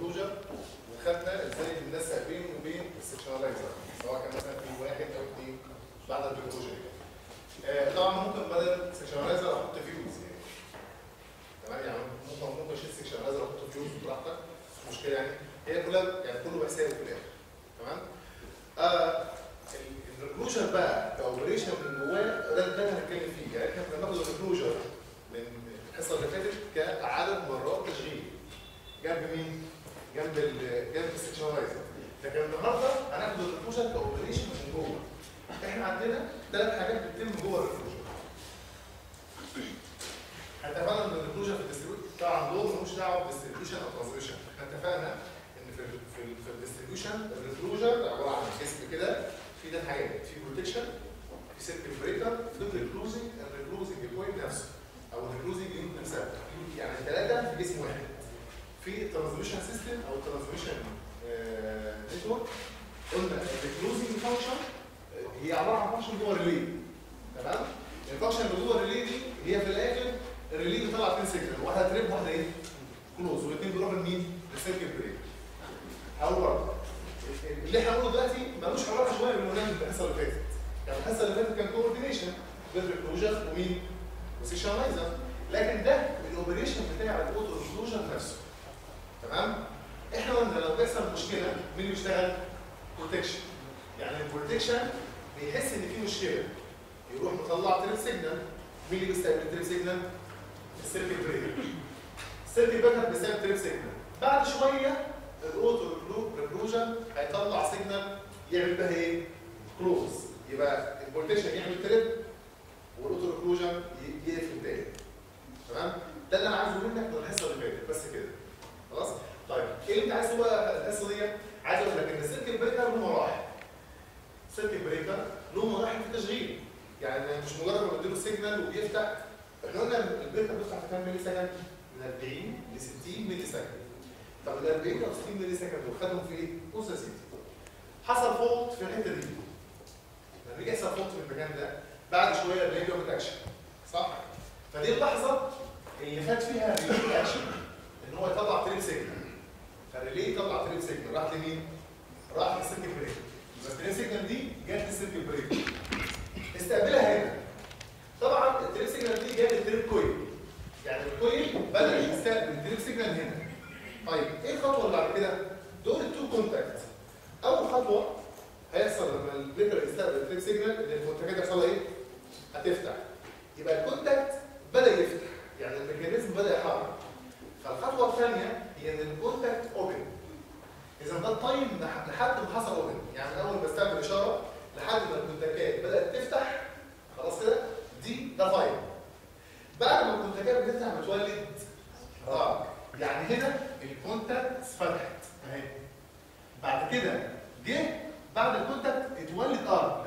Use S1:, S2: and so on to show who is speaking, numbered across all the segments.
S1: ريكلوجر وخدنا ازاي بننسق بينه وبين السكشنالايزر سواء كان مثلا في واحد او اثنين بعد الريكلوجر آه طبعا ممكن بدل السكشنالايزر احط فيوز يعني تمام يعني ممكن ممكن اشيل السكشنالايزر احط فيوز براحتك مش مشكله يعني هي كلها يعني كله بيساوي في الاخر تمام آه الريكلوجر بقى كاوبريشن من جواه ده ده اللي هنتكلم فيه يعني احنا كنا بناخد الريكلوجر من الحصه اللي فاتت كعدد مرات تشغيل جنب مين؟ جنب ال جنب السكشنالايزر لكن النهارده هناخد الريكلوجر كاوبريشن من جوه احنا عندنا ثلاث حاجات بتتم جوه الريكلوجر اتفقنا ان الريكلوجر في الديستريبيوشن طبعا دول ملوش دعوه بالديستريبيوشن او ترانسميشن احنا اتفقنا ان في ال في ال في الديستريبيوشن الريكلوجر عباره عن جسم كده في ثلاث حاجات في بروتكشن في سيركل بريكر في الريكلوزنج الريكلوزنج بوينت نفسه او الريكلوزنج يونت نفسها يعني ثلاثه في جسم واحد في الترانسميشن سيستم او الترانسميشن نتورك قلنا الريكلوزنج فانكشن هي عباره عن فانكشن جوه الريلي تمام الفانكشن اللي جوه الريلي دي هي في الاخر الريلي بيطلع اثنين سيجنال واحده تريب واحده ايه؟ كلوز والاثنين بيروحوا لمين؟ للسيركل بريك هقول برضه اللي احنا هنقوله دلوقتي ملوش علاقه شويه بالمناسبه بالحصه اللي فاتت يعني الحصه اللي فاتت كان كوردينيشن بين ريكلوجر ومين؟ وسيشنالايزر لكن ده الاوبريشن بتاع الاوتو ريكلوجر نفسه تمام؟ احنا قلنا لو بيحصل مشكله مين بيشتغل؟ بروتكشن يعني البروتكشن بيحس ان في مشكله يروح مطلع تريب سيجنال مين اللي بيستقبل التريب سيجنال؟ السيركل بريكر السيركل بريكر بيستقبل تريب سيجنال بعد شويه الاوتو ريكلوجن هيطلع سيجنال يعمل بها ايه؟ كلوز يبقى البروتكشن يعمل تريب والاوتو ريكلوجن يقفل تاني تمام؟ ده اللي انا عايزه منك من الحصه اللي فاتت بس كده خلاص؟ طيب ايه اللي انت عايزه بقى الحصه دي؟ عايز اقول لك ان السيركل بريكر له مراحل سيركل بريكر له مراحل في التشغيل يعني مش مجرد ما بديله سيجنال وبيفتح احنا قلنا البريكر بيفتح في كام ملي سكند؟ من 40 ل 60 ملي سكند طب ال 40 او 60 ملي سكند دول خدهم في ايه؟ بص يا سيدي حصل فولت في الحته دي لما يجي يحصل فولت في المكان ده بعد شويه الريلي بياخد اكشن صح؟ فدي اللحظه اللي خد فيها الريلي اكشن ان هو يطلع تريب سيجنال فالريلي يطلع تريب سيجنال راح لمين؟ راح للسيركل بريك يبقى التريب سيجنال دي جت للسيركل بريك استقبلها هنا طبعا التريب سيجنال دي جت للتريب كويل يعني الكويل بدا يستقبل التريب سيجنال هنا طيب ايه الخطوه اللي بعد كده؟ دول التو كونتاكت اول خطوه هيحصل لما البريكر يستقبل التريب سيجنال ان الكونتاكت يحصل ايه؟ هتفتح يبقى الكونتاكت بدا يفتح يعني الميكانيزم بدا يحرك فالخطوه الثانيه هي ان الكونتاكت اوبن اذا ده التايم لحد ما حصل اوبن يعني اول ما استقبل اشاره لحد ما الكونتاكات بدات تفتح خلاص كده دي ده تايم بعد ما الكونتاكات بتفتح بتولد اه يعني هنا الكونتاكت فتحت اهي بعد كده جه بعد الكونتاكت اتولد ارك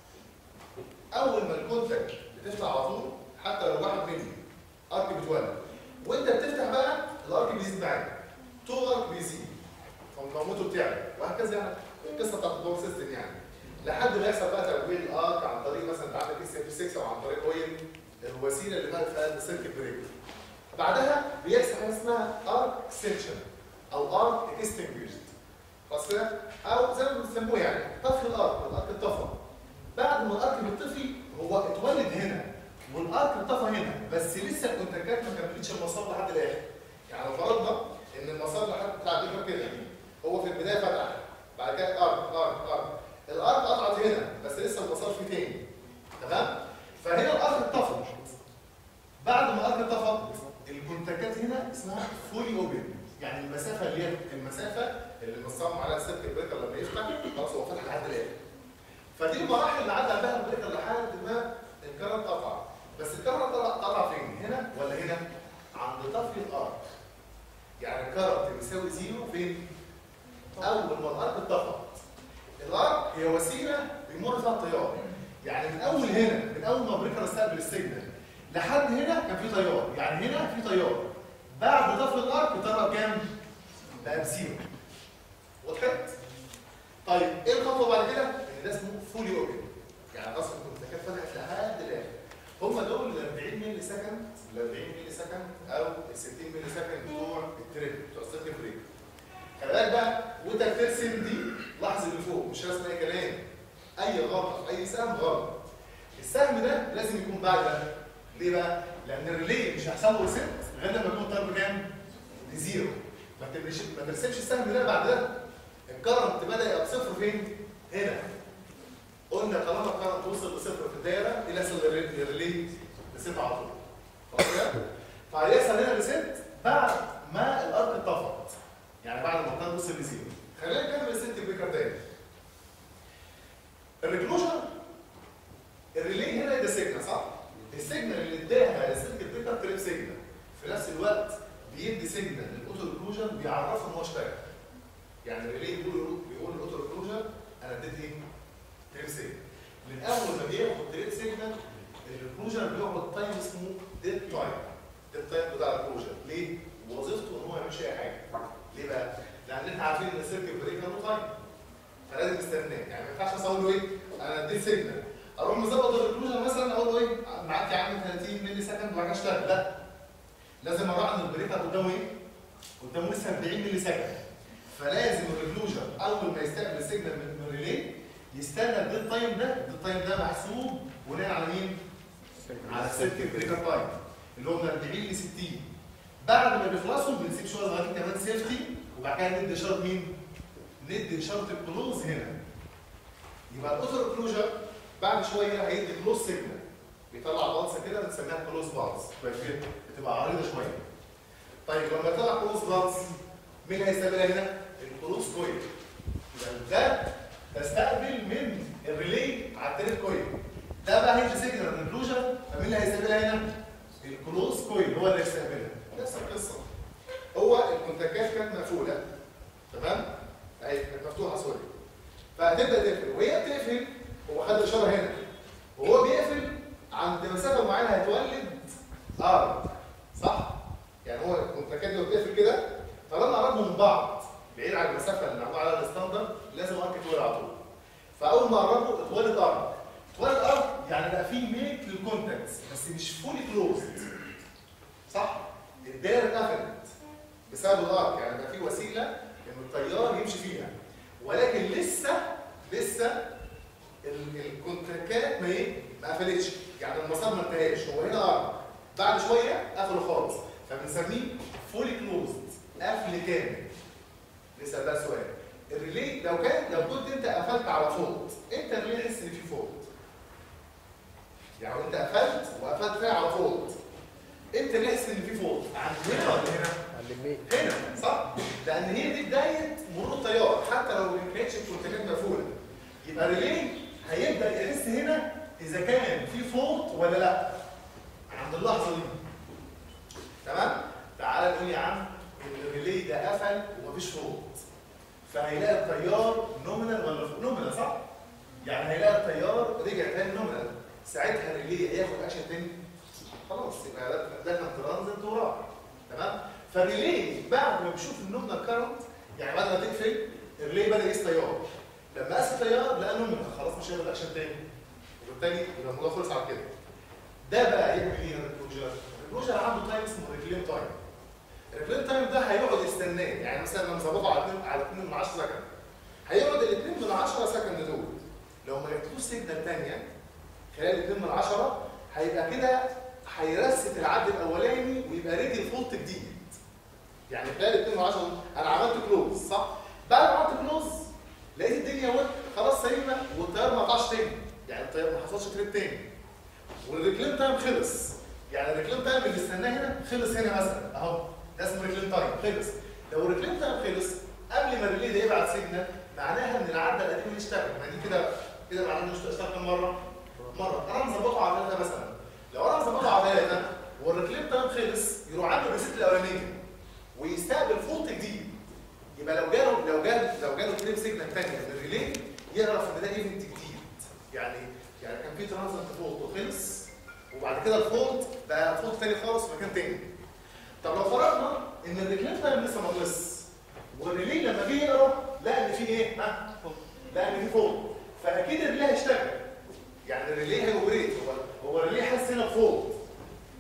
S1: اول ما الكونتاكت بتفتح على طول حتى لو واحد مني ارك بتولد وانت بتفتح بقى الارك بيزيد معاك تو ارك بيزيد فمقاومته بتعلى وهكذا يعني القصه بتاعت الدور سيستم يعني لحد ما يحصل بقى تكوين الارك عن طريق مثلا انت عندك اس اف 6 او عن طريق اويل الوسيله اللي بقى فيها السيركت بريكر بعدها بيحصل حاجه اسمها ارك اكستنشن او ارك اكستنجوشد خلاص كده او زي ما بيسموه يعني طفي الارك الارك اتطفى بعد ما الارك بيطفي هو اتولد هنا والارك اتطفى هنا بس لسه الكونتاكات ما كملتش المسار لحد الاخر يعني لو فرضنا ان المسار لحد بتاع البيبر كده هو في البدايه فتح بعد كده ارك ارك ارك الارك قطعت هنا بس لسه المسار فيه تاني تمام فهنا الارك اتطفى بعد ما الارك اتطفى الكونتاكات هنا اسمها فولي اوبن يعني المسافه اللي هي المسافه اللي مصمم عليها السيركل بريكر لما يفتح خلاص هو فتح لحد الاخر فدي المراحل اللي عدى بها البريكر لحد ما الكرنت قطع بس الكرنت قطع فين هنا ولا هنا عند طفي الارك يعني الكرنت بيساوي زيرو فين اول ما الارك اتطفى الارك هي وسيله بيمر فيها التيار يعني من اول هنا من اول ما البريكر استقبل السيجنال لحد هنا كان في تيار يعني هنا في تيار بعد طفل الارك التيار كام بقى بزيرو وضحت طيب ايه الخطوه بعد كده ان ده اسمه فولي اوبن يعني اصلا كنت فتحت لحد الاخر هم دول ال 40 مللي سكند ال 40 مللي سكند او ال 60 مللي سكند بتوع التريب بتوع السيركل بريك خلي بالك بقى وانت بترسم دي لاحظ اللي فوق مش رسم اي كلام اي غلطه في اي سهم غلط السهم ده لازم يكون بعد ده ليه بقى؟ لان الريلي مش هيحصل له ريست غير لما يكون طالب كام؟ لزيرو ما ترسمش ما ترسمش السهم ده بعد ده الكرنت بدا يبقى بصفر فين؟ هنا قلنا طالما الكرنت وصل لصفر في الدايره يحصل الريلي ريست على طول خلاص كده؟ فهيحصل هنا ريست بعد ما الارك اتطفت يعني بعد ما الكرنت وصل لزيرو خلينا نكمل الست بريكر تاني الريكلوجن الريلي هنا ده سيجنال صح؟ السيجنال اللي اداها السلك بريكر تريب سيجنال في نفس الوقت بيدي سيجنال للاوتو ريكلوجن بيعرفه ان هو اشتغل يعني الريلي بيقول بيقول للاوتو ريكلوجن انا اديت ايه؟ تريب سيجنال من اول ما بياخد تريب سيجنال الريكلوجن بيقعد تايم اسمه ديد تايم ديد تايم بتاع الريكلوجن ليه؟ وظيفته ان هو ما يعملش اي حاجه ليه بقى؟ لان احنا عارفين ان السيركت بريكر له تايم فلازم نستناه يعني ما ينفعش اقول له ايه؟ انا اديت سيجنال اروح مظبط الريكلوجن مثلا اقول له ايه؟ معاك يا عم 30 مللي سكند وبعد كده اشتغل لا لازم اراعي ان البريكر قدامه ايه؟ قدامه لسه 40 مللي سكند فلازم الريكلوجن اول ما يستقبل سيجنال من الريلي يستنى الديد تايم ده الديد تايم ده محسوب بناء على مين؟ على السيركت بريكر تايم اللي هو من 40 ل 60 بعد ما بيخلصوا بنسيب شويه صغيرين كمان سيفتي وبعد كده ندي اشاره مين؟ ندي اشاره الكلوز هنا يبقى الاوتو ريكلوجر بعد شويه هيدي كلوز سيجنال بيطلع بالصه كده بنسميها كلوز بالص بتبقى عريضه شويه طيب لما يطلع كلوز بالص مين هيستقبلها هنا؟ الكلوز كويل يبقى ده تستقبل من الريلي على التريد كويل ده بقى هيدي سيجنال ريكلوجر فمين اللي هيستقبلها هنا؟ الكلوز كويل هو اللي هيستقبلها نفس القصه هو الكونتاكات كانت مقفوله تمام؟ اهي كانت مفتوحه سوري فهتبدا تقفل وهي بتقفل هو خد الاشاره هنا وهو بيقفل عند مسافه معينه هتولد ار صح؟ يعني هو الكونتاكات دي بتقفل كده طالما قربوا من بعض بعيد عن المسافه اللي معموله على الستاندرد لازم ارك يتولد على طول فاول ما قربوا اتولد ار اتولد ار يعني بقى في ميك للكونتاكتس بس مش فولي كلوزد صح؟ الدايره اتقفلت بسبب الارك يعني بقى في وسيله ان التيار يمشي فيها ولكن لسه لسه الكونتاكات ما ايه ما قفلتش يعني المسار ما انتهاش هو هنا ارك بعد شويه قفله خالص فبنسميه فولي كلوزد قفل كامل نسال بقى سؤال الريلي لو كان لو كنت انت قفلت على فولت انت الريلي يحس ان في فولت يعني انت قفلت وقفلت فيها على فولت انت اللي يحس ان في فولت عند هنا ولا هنا؟ هنا صح؟ لان هي دي بدايه مرور التيار حتى لو ما كانتش الكونتاكات مقفوله يبقى الريلي هيبدا يحس هنا اذا كان في فولت ولا لا عند اللحظه دي تمام؟ تعال نقول يا عم ان الريلي ده قفل ومفيش فولت فهيلاقي التيار نومينال ولا نومينال صح؟ يعني هيلاقي التيار رجع تاني نومينال ساعتها الريلي هياخد اكشن تاني خلاص يبقى ده ده كان ترانزيت وراح تمام؟ فالريلي بعد ما بيشوف النومينال كارنت يعني بعد ما تقفل الريلي بدا يقيس تيار لما قاس التيار لقى نومينال خلاص مش هياخد اكشن تاني وبالتالي يبقى الموضوع خلص على كده ده بقى يعمل ايه الريكلوجر؟ الريكلوجر عنده تايم اسمه ريكليم تايم الريكليم تايم ده هيقعد يستناه يعني مثلا لما نظبطه على 2 على 2 من 10 سكند هيقعد ال 2 من 10 سكند دول لو ما جبتلوش سيجنال ثانيه خلال 2 من 10 هيبقى كده هيرست العد الاولاني ويبقى ريدي الفولت جديد يعني خلال 2 من 10 انا عملت كلوز صح بعد ما عملت كلوز لقيت الدنيا وقت خلاص سليمه والتيار ما قطعش تاني يعني التيار ما حصلش تريب تاني والريكليم تايم خلص يعني الريكليم تايم اللي استناه هنا خلص هنا مثلا اهو ده اسمه ريكليم تايم خلص لو الريكليم تايم خلص قبل ما الريلي ده يبعت سيجنال معناها ان العدة القديم يشتغل ما دي كده كده معناها انه اشتغل كام مره؟ مره انا مظبطه على ثلاثه مثلا لو انا مظبطه على ثلاثه والريكليم تايم خلص يروح عنده الريست الاولانيه ويستقبل فولت جديد يبقى لو جاله لو جاله لو جاله تريب سيجنال ثانيه من الريلي يعرف ان ده ايفنت جديد يعني يعني كان في ترانزيت فولت وخلص وبعد كده الفولت بقى فولت ثاني خالص في مكان ثاني طب لو فرضنا ان الريكليم تايم لسه ما خلص والريلي لما جه يقرا لقى ان في ايه؟ ها؟ لقى ان في فولت فاكيد الريلي هيشتغل يعني الريلي هيوبريت هو هو الريلي حاسس هنا بفولت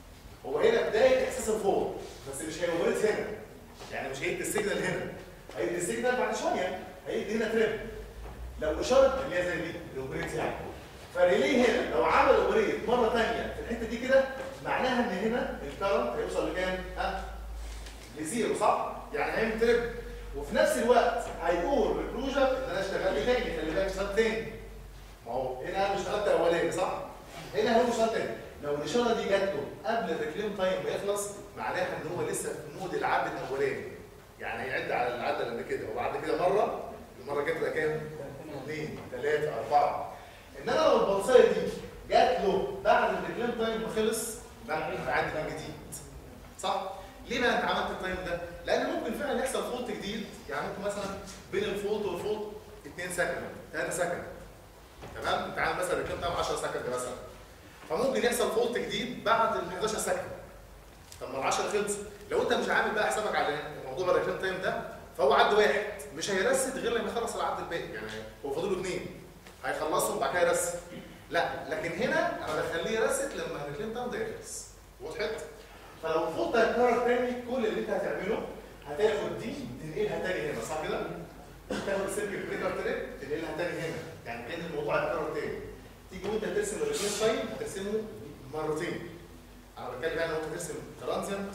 S1: هو هنا بدايه احساس الفولت بس مش هيوبريت هنا يعني مش هيدي السيجنال هنا هيدي هيدي سيجنال بعد شويه هيدي هنا تريب لو اشاره اللي هي زي دي الاوبريت يعني فريليه هنا لو عمل اوبريت مره ثانيه في الحته دي كده معناها ان هنا الكرنت هيوصل لكام؟ ها؟ لزيرو صح؟ يعني هيعمل تريب وفي نفس الوقت هيقول ريكروجر ان انا اشتغلت تاني خلي بالك اشتغلت تاني ما هو هنا انا اشتغلت اولاني صح؟ هنا هو اشتغل تاني لو الاشاره دي جات له قبل الريكليم تايم ما يخلص معناها ان هو لسه في مود العد الاولاني يعني هيعد على العد اللي كده هو عد كده مره المره الجايه تبقى كام؟ اثنين ثلاثه اربعه انما لو البلصايه دي جات له بعد الريكليم تايم ما خلص بقى عد من جديد صح؟ ليه بقى انت عملت التايم ده؟ لان ممكن فعلا يحصل فولت جديد يعني ممكن مثلا بين الفولت والفولت 2 سكند 3 سكند تمام؟ انت عامل مثلا الريكليم تايم 10 سكند مثلا فممكن يحصل فولت جديد بعد ال 11 سكند طب ما ال 10 خلص لو انت مش عامل بقى حسابك على موضوع الريكليم تايم ده فهو عد واحد مش هيرست غير لما يخلص العد الباقي يعني هو فاضل له اثنين هيخلصهم بعد كده يرست لا لكن هنا انا بخليه يرست لما الريكليم تايم ده يخلص وضحت؟ فلو الفولت هيتكرر تاني كل اللي انت هتعمله هتاخد دي تنقلها تاني هنا صح كده؟ تاخد السيركل بريكر تريب تنقلها تاني هنا يعني كان الموضوع هيتكرر تاني تيجي وانت ترسم الريكليم تايم هترسمه مرتين انا بتكلم يعني لو انت ترسم ترانزيانت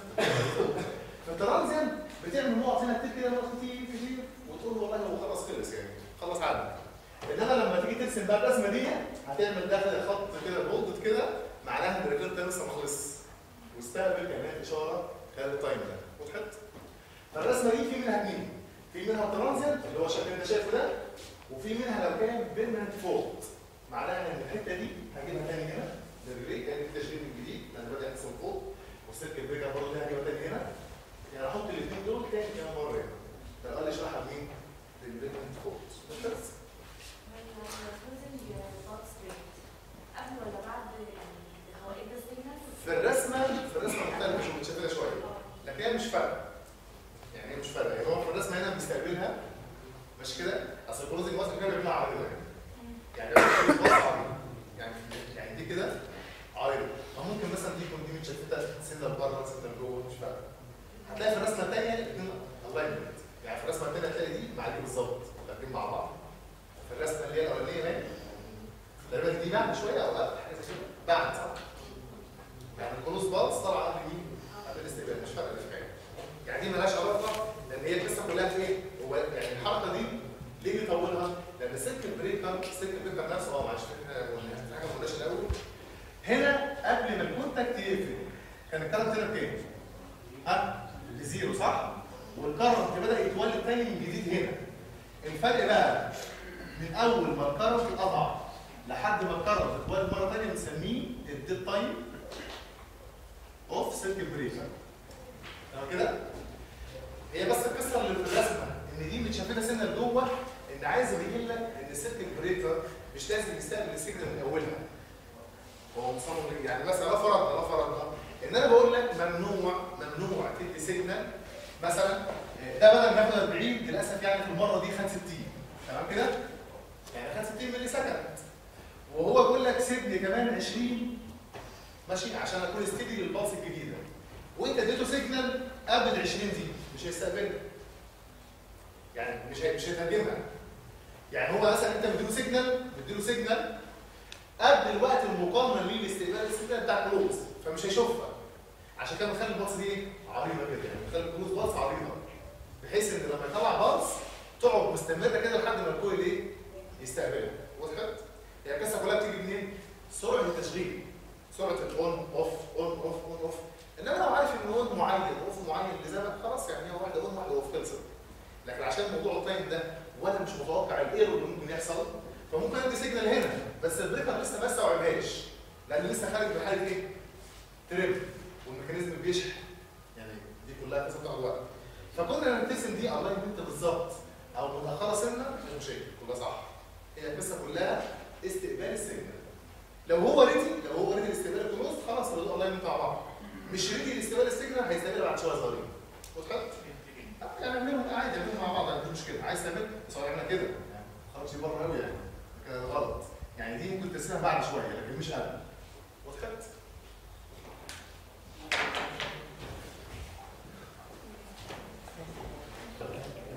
S1: في الترانزيانت بتعمل نقط هنا كتير كده نقط كتير كتير وتقول والله هو خلاص خلص يعني خلص عدى انما لما تيجي ترسم بقى الرسمه دي هتعمل داخل خط كده بولد كده معناها ان الريكليم تايم لسه ما خلصش واستقبل كمان اشاره خلال التايم ده وضحت؟ فالرسمه دي في منها اثنين في منها الترانزيانت اللي هو الشكل اللي انت شايفه ده وفي منها لو كان بيرمننت فولت معناها ان الحته دي هجيبها تاني هنا للريلي كان في تشغيل من جديد لان بدا يحصل فوق والسلك بريكر برضه دي هجيبها تاني هنا يعني احط الاثنين دول تاني كمان مره هنا ده قال لي اشرحها لمين؟ للبيرمننت فولت بس
S2: قبل ولا بعد يعني هو ايه ده سيجنال؟
S1: في الرسمه في الرسمه مختلفه شو متشابهه شويه لكن هي مش فارقه يعني هي مش فارقه يعني هو في الرسمه هنا بيستقبلها مش كده اصل الكلوزنج ماسك كده بيعملها عريضه يعني يعني لو في باص عريض يعني يعني دي كده عريضه فممكن مثلا دي يكون دي متشتته سنه لبره سنه لجوه مش فارقه هتلاقي في الرسمه الثانيه الاثنين الاينمنت يعني في الرسمه الثانيه هتلاقي دي مع دي بالظبط راكبين مع بعض في الرسمه اللي هي الاولانيه هنا تقريبا دي بعد شويه او قبل حاجه زي كده بعد صح؟ يعني الكلوز بالز طالعه قبل مين؟ قبل الاستقبال مش فارقه في حاجه يعني دي مالهاش علاقه لان هي القصه كلها في ايه؟ هو يعني الحركه دي ليه بيطولها؟ لان السلك بريكر السلك بريكر نفسه اه معلش في حاجه في حاجه ما قلناش الاول هنا قبل ما الكونتاكت يقفل كان الكرنت هنا بكام؟ ها؟ بزيرو صح؟ والكرنت بدا يتولد تاني من جديد هنا الفرق بقى من اول ما الكرنت قطع لحد ما الكرنت اتولد مره ثانيه بنسميه الديد تايم اوف سيركل بريكر تمام كده؟ هي بس القصه اللي في الرسمه ان دي متشافلها سنه لجوه ان عايز يبين لك ان السيركل بريكر مش لازم يستقبل السيجنال من اولها هو مصمم يعني مثلا لا فرضنا لا فرضنا ان انا بقول لك ممنوع ممنوع تدي سيجنال مثلا ده بدل ما ياخد 40 للاسف يعني في المره دي خد 60 تمام كده؟ يعني خد 60 ملي سكند وهو بيقول لك سيبني كمان 20 ماشي عشان اكون استدي للباص الجديده وانت اديته سيجنال قبل ال 20 دي مش هيستقبلها يعني مش هي- مش هيترجمها يعني هو مثلا انت مديله سيجنال مديله سيجنال قبل الوقت المقامر ليه لاستقبال السيجنال بتاع الكلوز فمش هيشوفها عشان كده بنخلي الباص دي ايه؟ عريضه كده يعني بنخلي الكلوز باص عريضه بحيث ان لما يطلع باص تقعد مستمره كده لحد ما الكويل ايه؟ يستقبلها وضحت؟ هي القصه كلها بتيجي منين؟ سرعه التشغيل سرعه الاون اوف اون اوف اون اوف انما لو عارف ان اون معين اوف معين لزمن خلاص يعني هي واحده اون واحده اوف خلصت لكن عشان موضوع التايم ده وانا مش متوقع الايرور اللي ممكن يحصل فممكن ادي سيجنال هنا بس البريكر لسه ما استوعبهاش لان لسه خارج من حاله ايه؟ تريب والميكانيزم بيشحن يعني دي كلها قصه بتاخد وقت فكنا نبتسم دي الله يمين انت بالظبط او متاخره سنه مش مشاكل كلها صح هي القصه كلها استقبال السيجنال لو هو ريدي لو هو ريدي لاستقبال الكلوز خلاص ردوا الله يمين مع بعض مش ريدي لاستقبال السيجنال هيستقبلها بعد شويه صغيرين وضحت؟ يعني اعملهم عادي اعملهم مع بعض مفيش مشكله عايز تعمل بس هو يعملها كده يعني ما خرجش بره قوي يعني كده غلط يعني دي ممكن ترسمها بعد شويه لكن مش قبل وضحت؟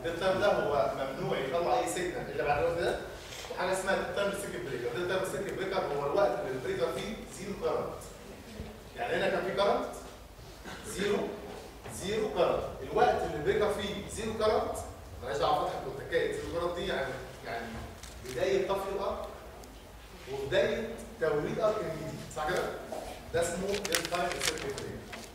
S1: الديد تايم ده هو ممنوع يطلع اي سيجنال الا بعد الوقت ده وحاجه اسمها الديد تايم سيركت بريكر الديد تايم سيركت بريكر هو الوقت اللي البريكر فيه زيرو كارنت يعني هنا كان في كارنت زيرو زيرو كارنت الوقت اللي البريكر فيه زيرو كارنت مالهاش دعوه فتحه كونتاكات زيرو كارنت دي يعني يعني بدايه طفي الارض وبدايه توليد ارك جديد صح كده؟ ده اسمه ديد تايم سيركت بريكر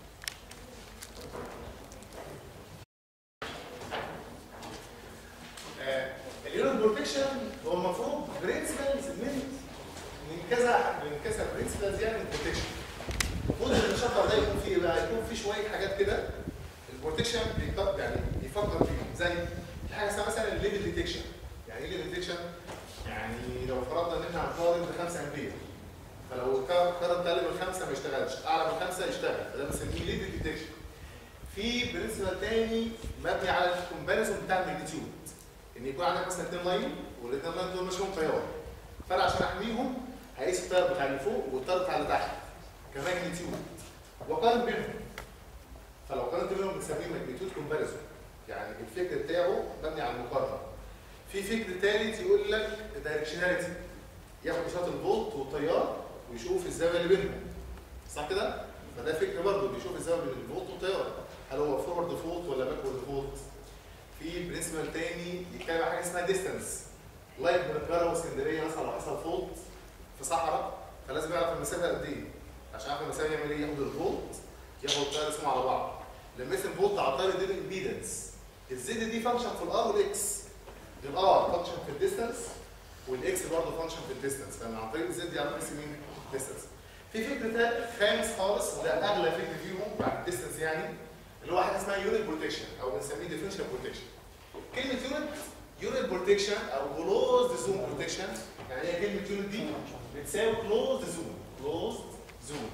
S1: اليونت بروتكشن هو المفروض برنسبلز من من كذا من كذا برنسبلز يعني البروتكشن المفروض ان الشطر ده يكون فيه بقى يكون فيه شويه حاجات كده البروتكشن بيقدر يعني بيفكر فيهم زي حاجه اسمها مثلا الليفل ديتكشن يعني ايه الليفل ديتكشن؟ يعني لو فرضنا ان احنا هنقارن ب 5 امبير فلو الكارنت اقل من 5 ما يشتغلش اعلى من 5 يشتغل فده بنسميه ليفل ديتكشن في برنسبل تاني مبني على الكومباريزون بتاع الماجنتيود ان يكون عندك مثلا اثنين لاين والاثنين لاين دول ماشيين تيار فانا عشان احميهم هقيس التيار بتاع اللي فوق والتيار بتاع اللي تحت كماجنتيود واقارن بينهم فلو قارنت بينهم بنسميه ماجنتيود كومباريزون يعني الفكر بتاعه مبني على المقارنه في فكر ثالث يقول لك دايركشناليتي ياخد اشاره الفولت والتيار ويشوف الزاويه اللي بينهم صح كده؟ فده فكر برضه بيشوف الزاويه بين الفولت والتيار هل هو فورورد فولت ولا باكورد فولت؟ في برنسبل تاني يتكلم عن حاجه اسمها ديستانس لايك من القاهره واسكندريه مثلا لو حصل فولت في صحراء فلازم يعرف المسافه قد ايه عشان يعرف المسافه يعمل ايه ياخد الفولت ياخد التيار اسمه على بعض لما يقسم فولت على التيار يديله الامبيدنس الزد دي فانكشن في الار والاكس الار فانكشن في الديستانس والاكس برضه فانكشن في الديستانس فمن عن طريق الزد يعرف يقسم مين ديستانس في فكر تاني خامس خالص وده اغلى فكر فيهم بعد الديستانس يعني اللي هو حاجه اسمها يونت بروتكشن او بنسميه ديفرنشال بروتكشن كلمه يونت يونت بروتكشن او كلوزد زون بروتكشن يعني هي كلمه يونت دي بتساوي كلوزد زون كلوزد زون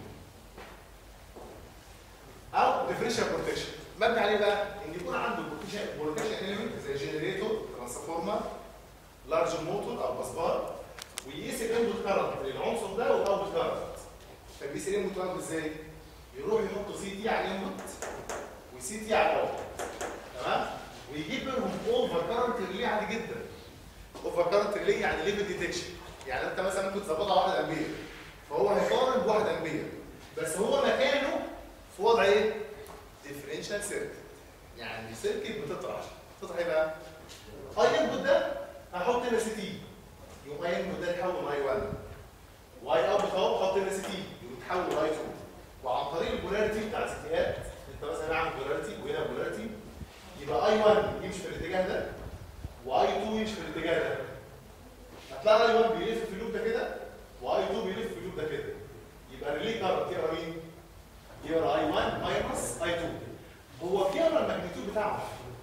S1: او ديفرنشال بروتكشن مبني عليه بقى ان يكون عنده بروتكشن بروتكشن اليمنت زي جنريتور ترانسفورمر لارج موتور او بسبار ويقيس الانبوت كارنت للعنصر ده والاوتبوت كارنت فبيقيس الانبوت كارنت ازاي؟ يروح يحط سي تي على الانبوت وسي تي على الاوتبوت تمام؟ ويجيب منهم اوفر كارنت ريلي عادي جدا اوفر كارنت ريلي يعني ليفل ديتكشن يعني انت مثلا ممكن تظبطها 1 امبير فهو هيقارن ب 1 امبير بس هو مكانه في وضع ايه؟ ديفرنشال سيركت يعني سيركت بتطرح تطرح ايه بقى؟ اي انبوت ده هحط هنا سي تي يقوم اي انبوت ده يتحول اي 1 واي اوتبوت اهو بحط هنا سي تي يتحول اي 2 وعن طريق البولاريتي بتاع السيتيات انت مثلا عامل بولاريتي وهنا بولاريتي يبقى اي 1 يمشي في الاتجاه ده واي 2 يمشي في الاتجاه ده هتلاقي اي 1 بيلف في اللوب ده كده واي 2 بيلف في اللوب ده كده يبقى الريلي كارنت يقرا مين؟ يقرا اي 1 ماينس اي 2 هو بيقرا الماجنتيود بتاعه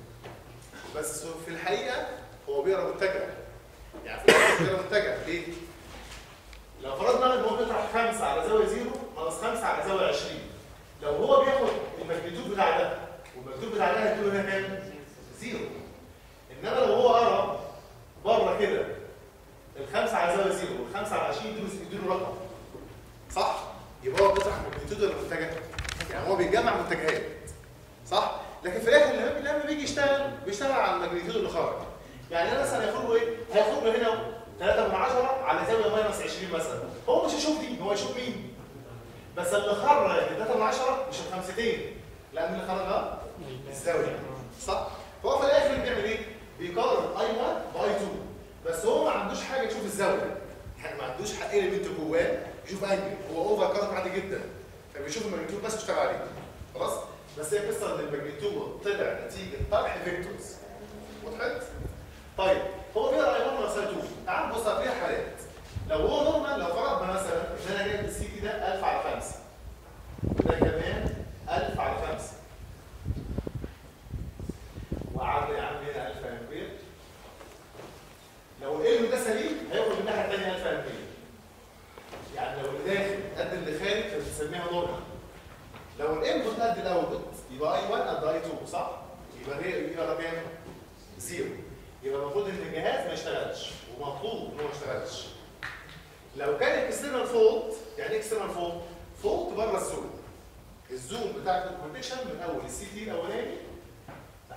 S1: بس في الحقيقه هو بيقرا متجه يعني في الحقيقه بيقرا متجه ليه؟ لو فرضنا ان هو بيطرح 5 على زاويه 0 ناقص 5 على زاويه 20 لو هو بياخد الماجنتيود بتاع ده والمكتوب بتاع ده هيديله هنا كام؟ زيرو انما لو هو قرا بره كده الخمسه على زاويه زيرو والخمسه على 20 يديله يديله رقم صح؟ يبقى هو بيطرح ماجنتيود ولا متجه؟ يعني هو بيجمع متجهات صح؟ لكن في الاخر لما لما بيجي يشتغل بيشتغل على الماجنتيود اللي خرج يعني انا مثلا هياخد له ايه؟ هياخد له هنا 3 من 10 على زاويه ماينس 20 مثلا هو مش هيشوف دي هو هيشوف مين؟ بس اللي خرج 3 من 10 مش الخمستين لان اللي خرج ده الزاويه صح؟ فهو في الاخر بيعمل ايه؟ بيقارن اي 1 باي 2 بس هو ما عندوش حاجه تشوف الزاويه يعني ما عندوش حق اليمنت جواه يشوف انجل هو اوفر كارنت عادي جدا فبيشوف الماجنتيود بس يشتغل عليه خلاص؟ بس هي قصه ان الماجنتيود طلع نتيجه طرح فيكتورز وضحت؟ طيب هو بيقرا اي 1 ناقص 2 تعال نبص على فيها حالات لو هو نورمال لو فرضنا مثلا ان انا جايب السي تي ده 1000 على 5 ده كمان 1000 على 5 وعامل عامل هنا 1000 امبير لو العلم ده سليم هياخد من الناحيه الثانيه 1000 امبير يعني لو اللي داخل قد اللي خارج فبنسميها نورمال لو الانبوت قد الاوتبوت يبقى اي 1 قد اي 2 صح؟ يبقى هي يبقى ده كام؟ زيرو يبقى المفروض ان الجهاز ما يشتغلش ومطلوب ان هو ما يشتغلش لو كان اكسترنال فولت يعني اكسترنال فولت فولت بره الزون الزون بتاعت الكونكشن من اول السي تي الاولاني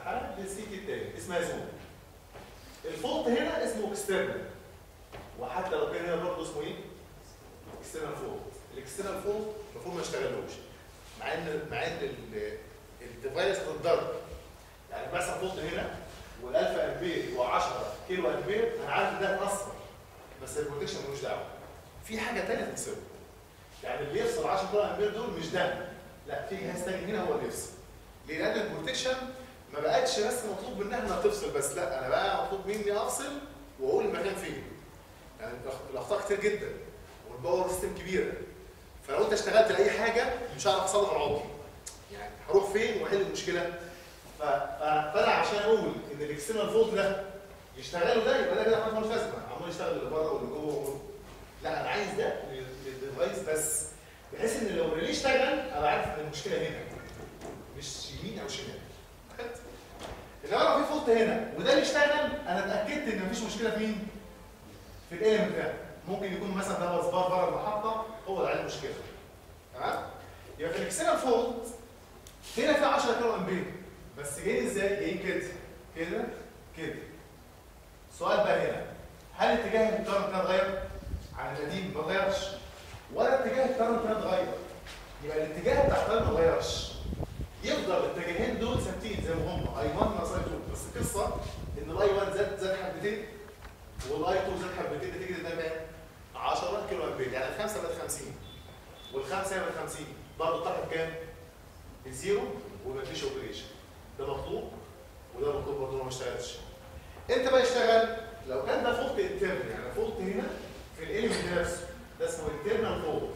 S1: لحد السي تي التاني اسمها زون الفولت هنا اسمه اكسترنال وحتى لو كان هنا برضه اسمه ايه؟ اكسترنال فولت الاكسترنال فولت المفروض ما يشتغلوش مع ان مع ان ال- الديفايس ضد يعني مثلا فولت هنا والالفا امبير هو 10 كيلو امبير انا عارف ان ده اصفر بس البروتكشن ملوش دعوه في حاجه ثانيه تكسره يعني اللي يفصل 10 كيلو امبير دول مش ده لا في جهاز ثاني هنا هو اللي يفصل ليه؟ لان البروتكشن ما بقتش بس مطلوب منها انها تفصل بس لا انا بقى مطلوب مني افصل واقول المكان فين يعني الأخ- الاخطاء كتير جدا والباور سيستم كبيره فلو انت اشتغلت لاي حاجه مش هعرف اصلح العطل يعني هروح فين واحل المشكله ف- ف- فانا عشان اقول ان الاكسترنال فولت ده يشتغلوا ده يبقى ده كده حاجه ملوش لازمه عمال يشتغل اللي بره واللي جوه واللي- لا انا عايز ده لل- للديفايس بس بحيث ان لو الريلي اشتغل ابقى عارف ان المشكله هنا مش يمين او شمال خدت؟ انما لو في فولت هنا وده اللي اشتغل انا اتاكدت ان مفيش مشكله في مين؟ في الاليمنت ده ممكن يكون مثلا ده مسبار بره المحطه هو اللي عليه المشكله تمام؟ يبقى في الاكسترنال فولت هنا في 10 كيلو امبير بس جايين ازاي؟ جايين كده كده كده السؤال بقى هنا هل اتجاه الكرنت ده اتغير؟ عن القديم ما اتغيرش ولا اتجاه الكرنت ده اتغير يبقى الاتجاه بتاع الكرنت ما اتغيرش يفضل الاتجاهين دول ثابتين زي ما هم اي 1 ناقص اي 2 بس القصه ان الاي 1 زاد زاد حبتين والاي 2 زاد حبتين نتيجه ده كام؟ 10 كيلو امبير يعني الخمسه بقت 50 والخمسه بقت 50 برضه طلعت كام؟ الزيرو ومفيش اوبريشن ده مطلوب وده مطلوب برضه ما اشتغلش انت بقى اشتغل لو كان ده فولت انترنال يعني فولت هنا في الاليمنت نفسه ده اسمه انترنال فولت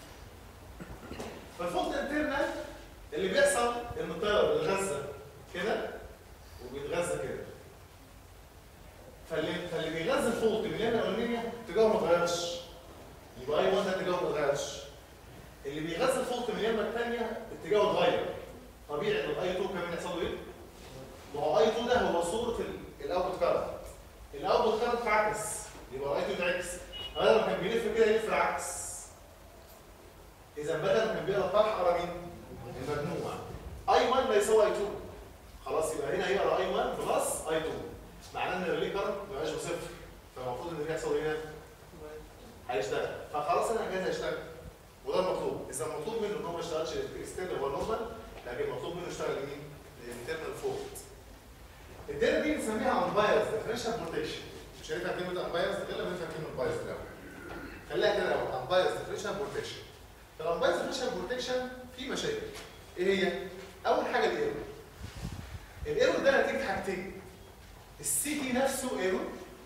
S1: فالفولت انترنال اللي بيحصل ان التيار بيتغذى كده وبيتغذى كده فاللي فاللي بيغذى الفولت من اليمين الاولانيه اتجاهه ما اتغيرش يبقى اي 1 ده اتجاهه ما اتغيرش اللي بيغذى الفولت من اليمين الثانيه اتجاهه اتغير طبيعي ان الاي 2 كمان يحصل له ايه؟ ما هو اي 2 ده هو صوره الاوتبوت كارنت الاوتبوت كارنت عكس يبقى الاي 2 عكس بدل ما كان بيلف كده يلف العكس اذا بدل ما كان بيقرا الطرح قرا مين؟ المجموع اي 1 لا يساوي اي 2 خلاص يبقى هنا هيقرا اي 1 بلس اي 2 معناه ان الريلي كارنت ما بقاش بصفر فالمفروض ان بيحصل هنا هيشتغل فخلاص انا جاهز هيشتغل وده المطلوب اذا المطلوب منه ان هو ما يشتغلش اكسترنال هو نورمال لكن المطلوب منه يشتغل لمين؟ الانترنال فولت الداتا دي بنسميها انبايرز ديفرنشال بروتكشن مش هنفهم كلمه انبايرز غير لما نفهم كلمه بايرز الاول خليها كده الاول انبايرز ديفرنشال بروتكشن الانبايرز ديفرنشال بروتكشن في مشاكل ايه هي؟ اول حاجه الايرور الايرور ده نتيجه حاجتين السي تي نفسه ايرور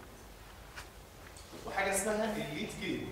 S1: وحاجه اسمها الليد كيبل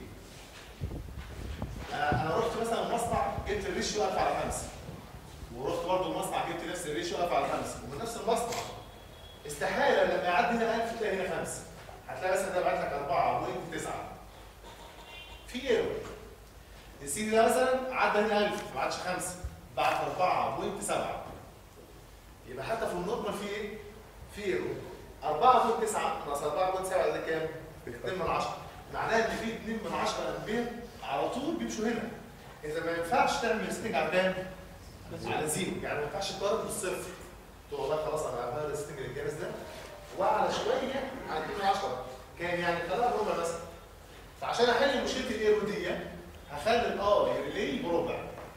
S1: انا انا رحت مثلا المصنع جبت الريشيو 1000 على 5 ورحت برضه المصنع جبت نفس الريشيو 1000 على 5 ومن نفس المصنع استحاله لما يعدي هنا 1000 تلاقي هنا 5 هتلاقي مثلا ده بعت لك 4.9 في ايرور السي دي ده مثلا عدى هنا 1000 ما عادش 5 بعت 4.7 يبقى حتى في النورمال في ايه؟ في ايرور 4.9 ناقص 4.7 ده كام؟ 2 من 10 معناها ان في 2 من 10 امبير على طول بيمشوا هنا اذا ما ينفعش تعمل ستينج على كام؟ على زيرو يعني ما ينفعش تضرب بالصفر تقول والله خلاص انا هعمل ستينج للجهاز ده وعلى شويه على 2 من 10 كان يعني خلاها بربع مثلا فعشان احل مشكله الايرو دي هخلي الار ريلي بربع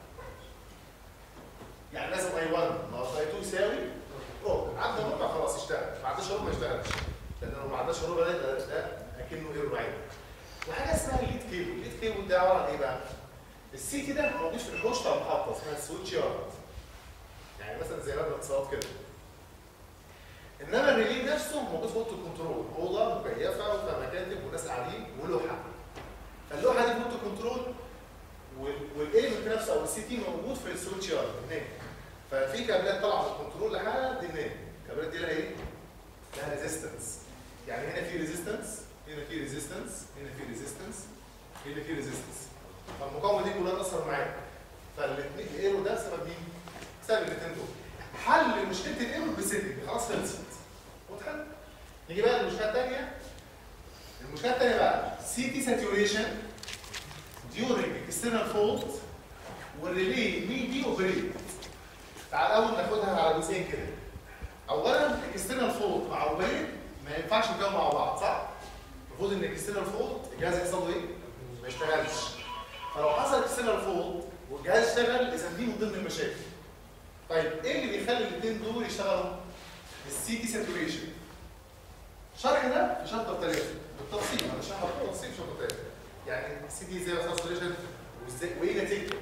S1: يعني لازم اي 1 ناقص اي 2 يساوي ربع عدى ربع خلاص اشتغل ما عداش ربع ما اشتغلش لان لو ما عداش ربع ده ده- ده اكنه ايرور عادي وحاجه اسمها الليد كيبل الليد كيبل ده عباره عن ايه بقى؟ السي تي ده موجود في الحوش بتاع المحطه اسمها السويتش يارد يعني مثلا زي مبنى اتصالات كده انما الريلي نفسه موجود في اوضه الكنترول اوضه مكيفه وفيها مكاتب وناس قاعدين ولوحه فاللوحه دي في اوضه الكنترول والايلمنت نفسه او السي تي موجود في السويتش يارد هناك ففي كابلات طالعه من الكنترول لحد هناك الكابلات دي لها ايه؟ لها ريزيستنس يعني هنا في ريزيستنس هنا في ريزيستنس هنا في ريزيستنس هنا في ريزيستنس فالمقاومه دي كلها تاثر معاك فالاثنين الايرو ده سبب مين؟ سبب الاثنين دول حل مشكله الايرو بسيتنج خلاص خلصت واضحه؟ نيجي بقى للمشكله الثانيه المشكله الثانيه بقى سي تي ساتوريشن during external fault والريلي ميدي اوبريت تعال اول ناخدها على جزئين كده اولا الاكسترنال فولت مع اوبريت ما ينفعش يكونوا مع بعض صح؟ المفروض ان الاكسترنال فولت الجهاز يحصل له ايه؟ ما يشتغلش فلو حصل اكسترنال فولت والجهاز اشتغل اذا دي من ضمن المشاكل طيب ايه اللي بيخلي الاثنين دول يشتغلوا؟ السي تي ساتوريشن شرح ده في شابتر 3 بالتفصيل انا شرحه بالتفصيل في شابتر 3 يعني السي تي ازاي بيحصل ساتوريشن وازاي وايه نتيجته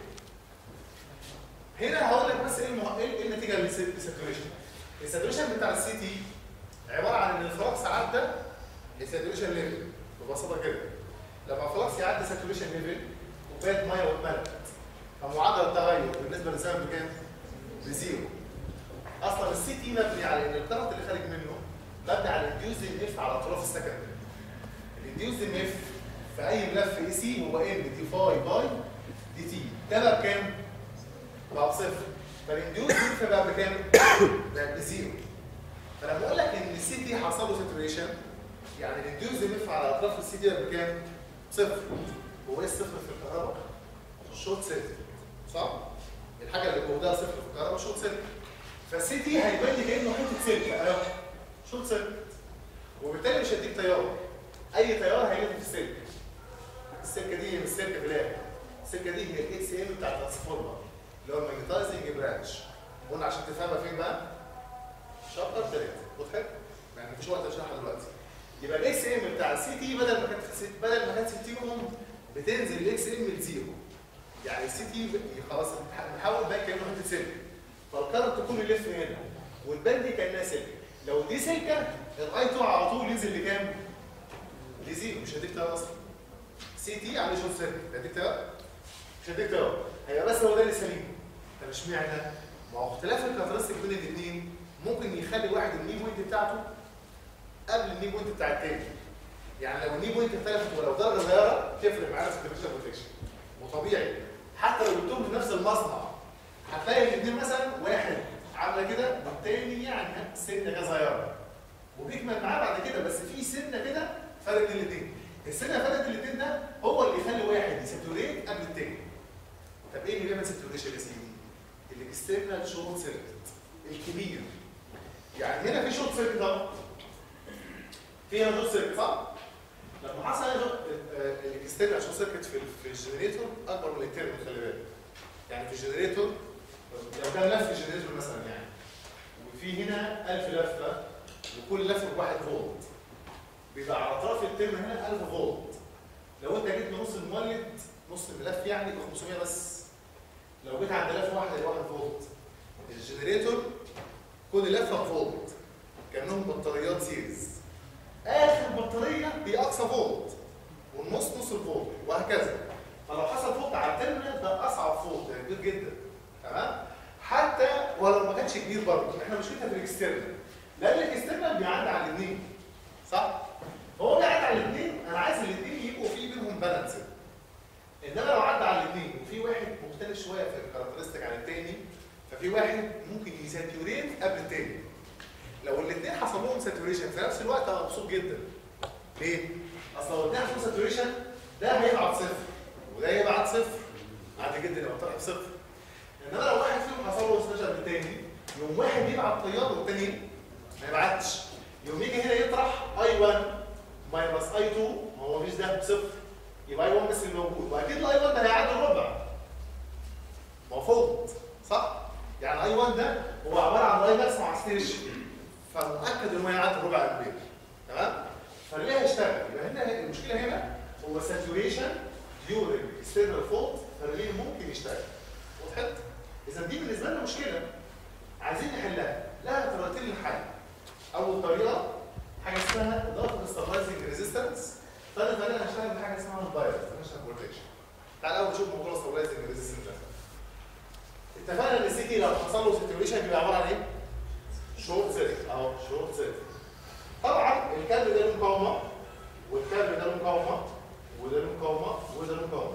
S1: هنا هقول لك بس ايه المه... ايه إيه النتيجه للساتوريشن الساتوريشن بتاع السي تي عباره عن ان الفلكس عدى الساتوريشن ليفل ببساطه كده لما الفلكس يعدي ساتوريشن ليفل كوبايه ميه واتملت فمعدل التغير بالنسبه للزمن بكام؟ بزيرو اصلا السي تي مبني على ان الكرنت اللي خارج منه مبني على الانديوز ام اف على اطراف السكندري الانديوز ام اف في اي ملف اي سي هو ام دي فاي باي دي تي ده بقى بكام؟ بقى بصفر فالانديوز ام اف بقى بكام؟ بقى بزيرو فلما بقول لك ان السي تي حصل له ساتوريشن يعني الانديوز ام اف على اطراف السي تي بقى بكام؟ صفر هو ايه الصفر في الكهرباء؟ شورت سيركت صح؟ الحاجه اللي جواها صفر في الكهرباء شورت سيركت فالسي تي هيبان لي كانه حته سلك اهو شورت سيركت وبالتالي مش هيديك تيار اي تيار هيلف في السلك السلكه دي مش سلكه في الاخر السلكه دي هي الاكس ام بتاع الترانسفورمر اللي هو الماجنتايزنج برانش قلنا عشان تفهمها فين بقى؟ شابتر 3 واضح؟ يعني مفيش وقت اشرحها دلوقتي يبقى الاكس ام بتاع السي تي بدل ما كانت بدل ما كانت 60 اوم بتنزل الاكس ام لزيرو يعني السي تي خلاص بنحاول بقى كانه حته سلك فالكرنت كله يلف هنا والبند دي كانها سلك لو دي سلكه الاي 2 على طول ينزل لكام؟ لزيرو مش هديك تيار اصلا سي تي على شورت سيركت هديك تيار؟ مش هديك تيار هيبقى بس هو ده اللي سليم طب اشمعنى؟ ما هو اختلاف الكاركترستيك بين الاثنين ممكن يخلي واحد الني بوينت بتاعته قبل الني بوينت بتاع التاني يعني لو الني بوينت اختلفت ولو درجه صغيره تفرق معانا في الديفيشن بروتكشن وطبيعي حتى لو جبتهم من نفس المصنع هتلاقي الاثنين مثلا واحد عامله كده والتاني يعني سنه كده صغيره وبيكمل معاه بعد كده بس في سنه كده فرق بين الاثنين السنه فرق بين الاثنين ده هو اللي يخلي واحد يساتوريت قبل التاني طب ايه اللي بيعمل ساتوريشن يا سيدي؟ الاكسترنال شورت سيركت الكبير يعني هنا في شورت سيركت اهو في هنا شورت سيركت صح؟ لما حصل الاكسترنال شورت سيركت في في الجنريتور اكبر من الانترنال خلي بالك يعني في الجنريتور لو كان لف الجنريتور مثلا يعني وفي هنا 1000 لفه وكل لفه بواحد فولت بيبقى على اطراف الترم هنا 1000 فولت لو انت جيت نص المولد نص الملف يعني ب 500 بس لو جيت عند لفه واحده يبقى 1 فولت الجنريتور كل لفه فولت كانهم بطاريات سيريز اخر بطاريه هي اقصى فولت والنص نص الفولت وهكذا فلو حصل فولت على التيرمينال ده اصعب فولت يعني كبير جدا تمام حتى ولو ما كانش كبير برضه احنا مشكلتنا في الاكسترنال لان الاكسترنال بيعدي على الاثنين صح هو بيعدي على الاثنين انا عايز الاثنين يبقوا في بينهم بالانس انما لو عدى على الاثنين وفي واحد مختلف شويه في الكاركترستيك عن الثاني ففي واحد ممكن يساتوريت قبل الثاني لو الاثنين حصل لهم ساتوريشن في نفس الوقت انا مبسوط جدا ليه؟ اصل لو الاثنين حصلوا ساتوريشن ده هيبعت صفر وده هيبعت صفر عادي جدا يبقى طالع بصفر انما لو واحد فيهم حصل له ساتوريشن بالتاني يوم واحد يبعت تيار والتاني ما يبعتش يوم يجي هنا يطرح اي 1 ماينس اي 2 ما هو مفيش ده بصفر يبقى اي 1 بس اللي موجود واكيد الاي 1 ده هيعدي الربع ما هو فوق صح؟ يعني اي 1 ده هو عباره عن اي ماكس مع ستيشن فمؤكد ان هو هيعدي الربع الكبير تمام؟ فليه هيشتغل؟ يبقى هنا المشكله هنا هو ساتوريشن ديورنج اكسترنال فولت فالريلي ممكن يشتغل وضحت؟ اذا دي بالنسبه لنا مشكله عايزين نحلها لها طريقتين للحل اول طريقه حاجه اسمها اضافه ستابلايزنج ريزيستنس ثاني طريقه هنشتغل بحاجه اسمها الباير فانكشن بروتكشن تعال اول نشوف موضوع ستابلايزنج ريزيستنس ده اتفقنا ان السي تي لو حصل له ساتوريشن بيبقى عباره عن ايه؟ شورت سيركت اهو شورت سيركت طبعا الكابل ده له مقاومه والكابل ده له مقاومه وده له مقاومه وده له مقاومه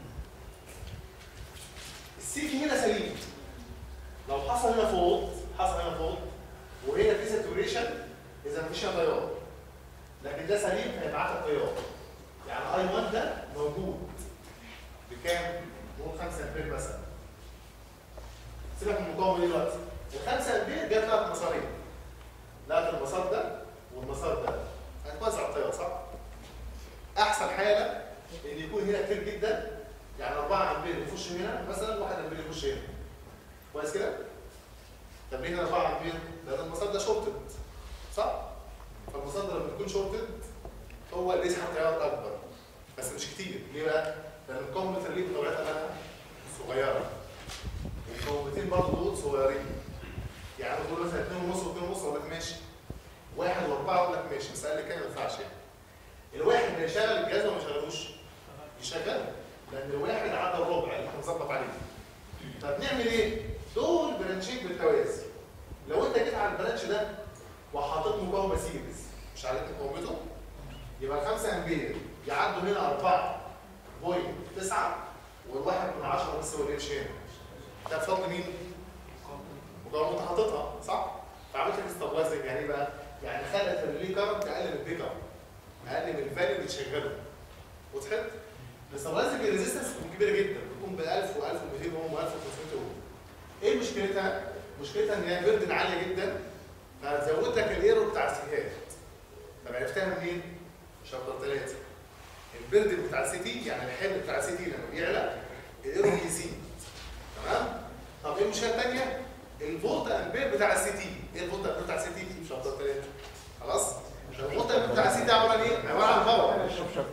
S1: السي تي هنا سليم لو حصل هنا فولت حصل هنا فولت وهنا في ساتوريشن اذا مفيش هنا تيار لكن ده سليم هيبعت لك تيار يعني اي 1 ده موجود بكام؟ نقول 5 امبير مثلا سيبك من المقاومه دي دلوقتي ال 5 امبير جت لها مسارين لقت المسار ده والمسار ده هتوزع التيار صح؟ احسن حاله ان يكون هنا كتير جدا يعني 4 امبير يخش هنا مثلا 1 امبير يخش هنا كويس كده؟ طب ليه هنا 4 امبير؟ لان المسار ده شورتد صح؟ فالمسار ده لما يكون شورتد هو اللي يسحب تيار اكبر بس مش كتير ليه بقى؟ لان الكومبيوتر ليه بطبيعتها بقى صغيره والكومبيوتين برضه دول صغيرين يعني تقول مثلا 2 ونص و2 ونص اقول لك ماشي واحد واربعه اقول لك ماشي بس اقل كده ما ينفعش يعني الواحد بيشغل الجهاز ولا ما يشغلوش؟ يشغله لان الواحد عدى الربع اللي احنا مظبط عليه طب نعمل ايه؟ دول برانشين بالتوازي لو انت جيت على البرانش ده وحاطط مقاومه سيريز مش عارف مقاومته يبقى 5 امبير يعدوا هنا 4.9 والواحد من 10 بس هو اللي يمشي هنا ده بفضل مين؟ مقاومه انت حاططها صح؟ فعملت لك استابلايزنج يعني ايه بقى؟ يعني خلت الريلي كارنت اقل من البيك اب اقل من الفاليو اللي تشغله وضحت؟ الاستابلايزنج ريزيستنس بتكون كبيره جدا بتكون ب 1000 و1200 اوم و1500 اوم ايه مشكلتها؟ مشكلتها ان هي بيردن عاليه جدا فهتزود لك الايرور بتاع السيتيهات طب عرفتها منين؟ شابتر 3 البيردن بتاع السي تي يعني الحمل بتاع السي تي لما بيعلى الايرور بيزيد تمام؟ طب ايه المشكله الثانيه؟ الفولت امبير بتاع السي تي ايه الفولت امبير بتاع السي تي؟ شابتر 3 خلاص؟ الفولت امبير بتاع السي تي عباره عن ايه؟ عباره عن باور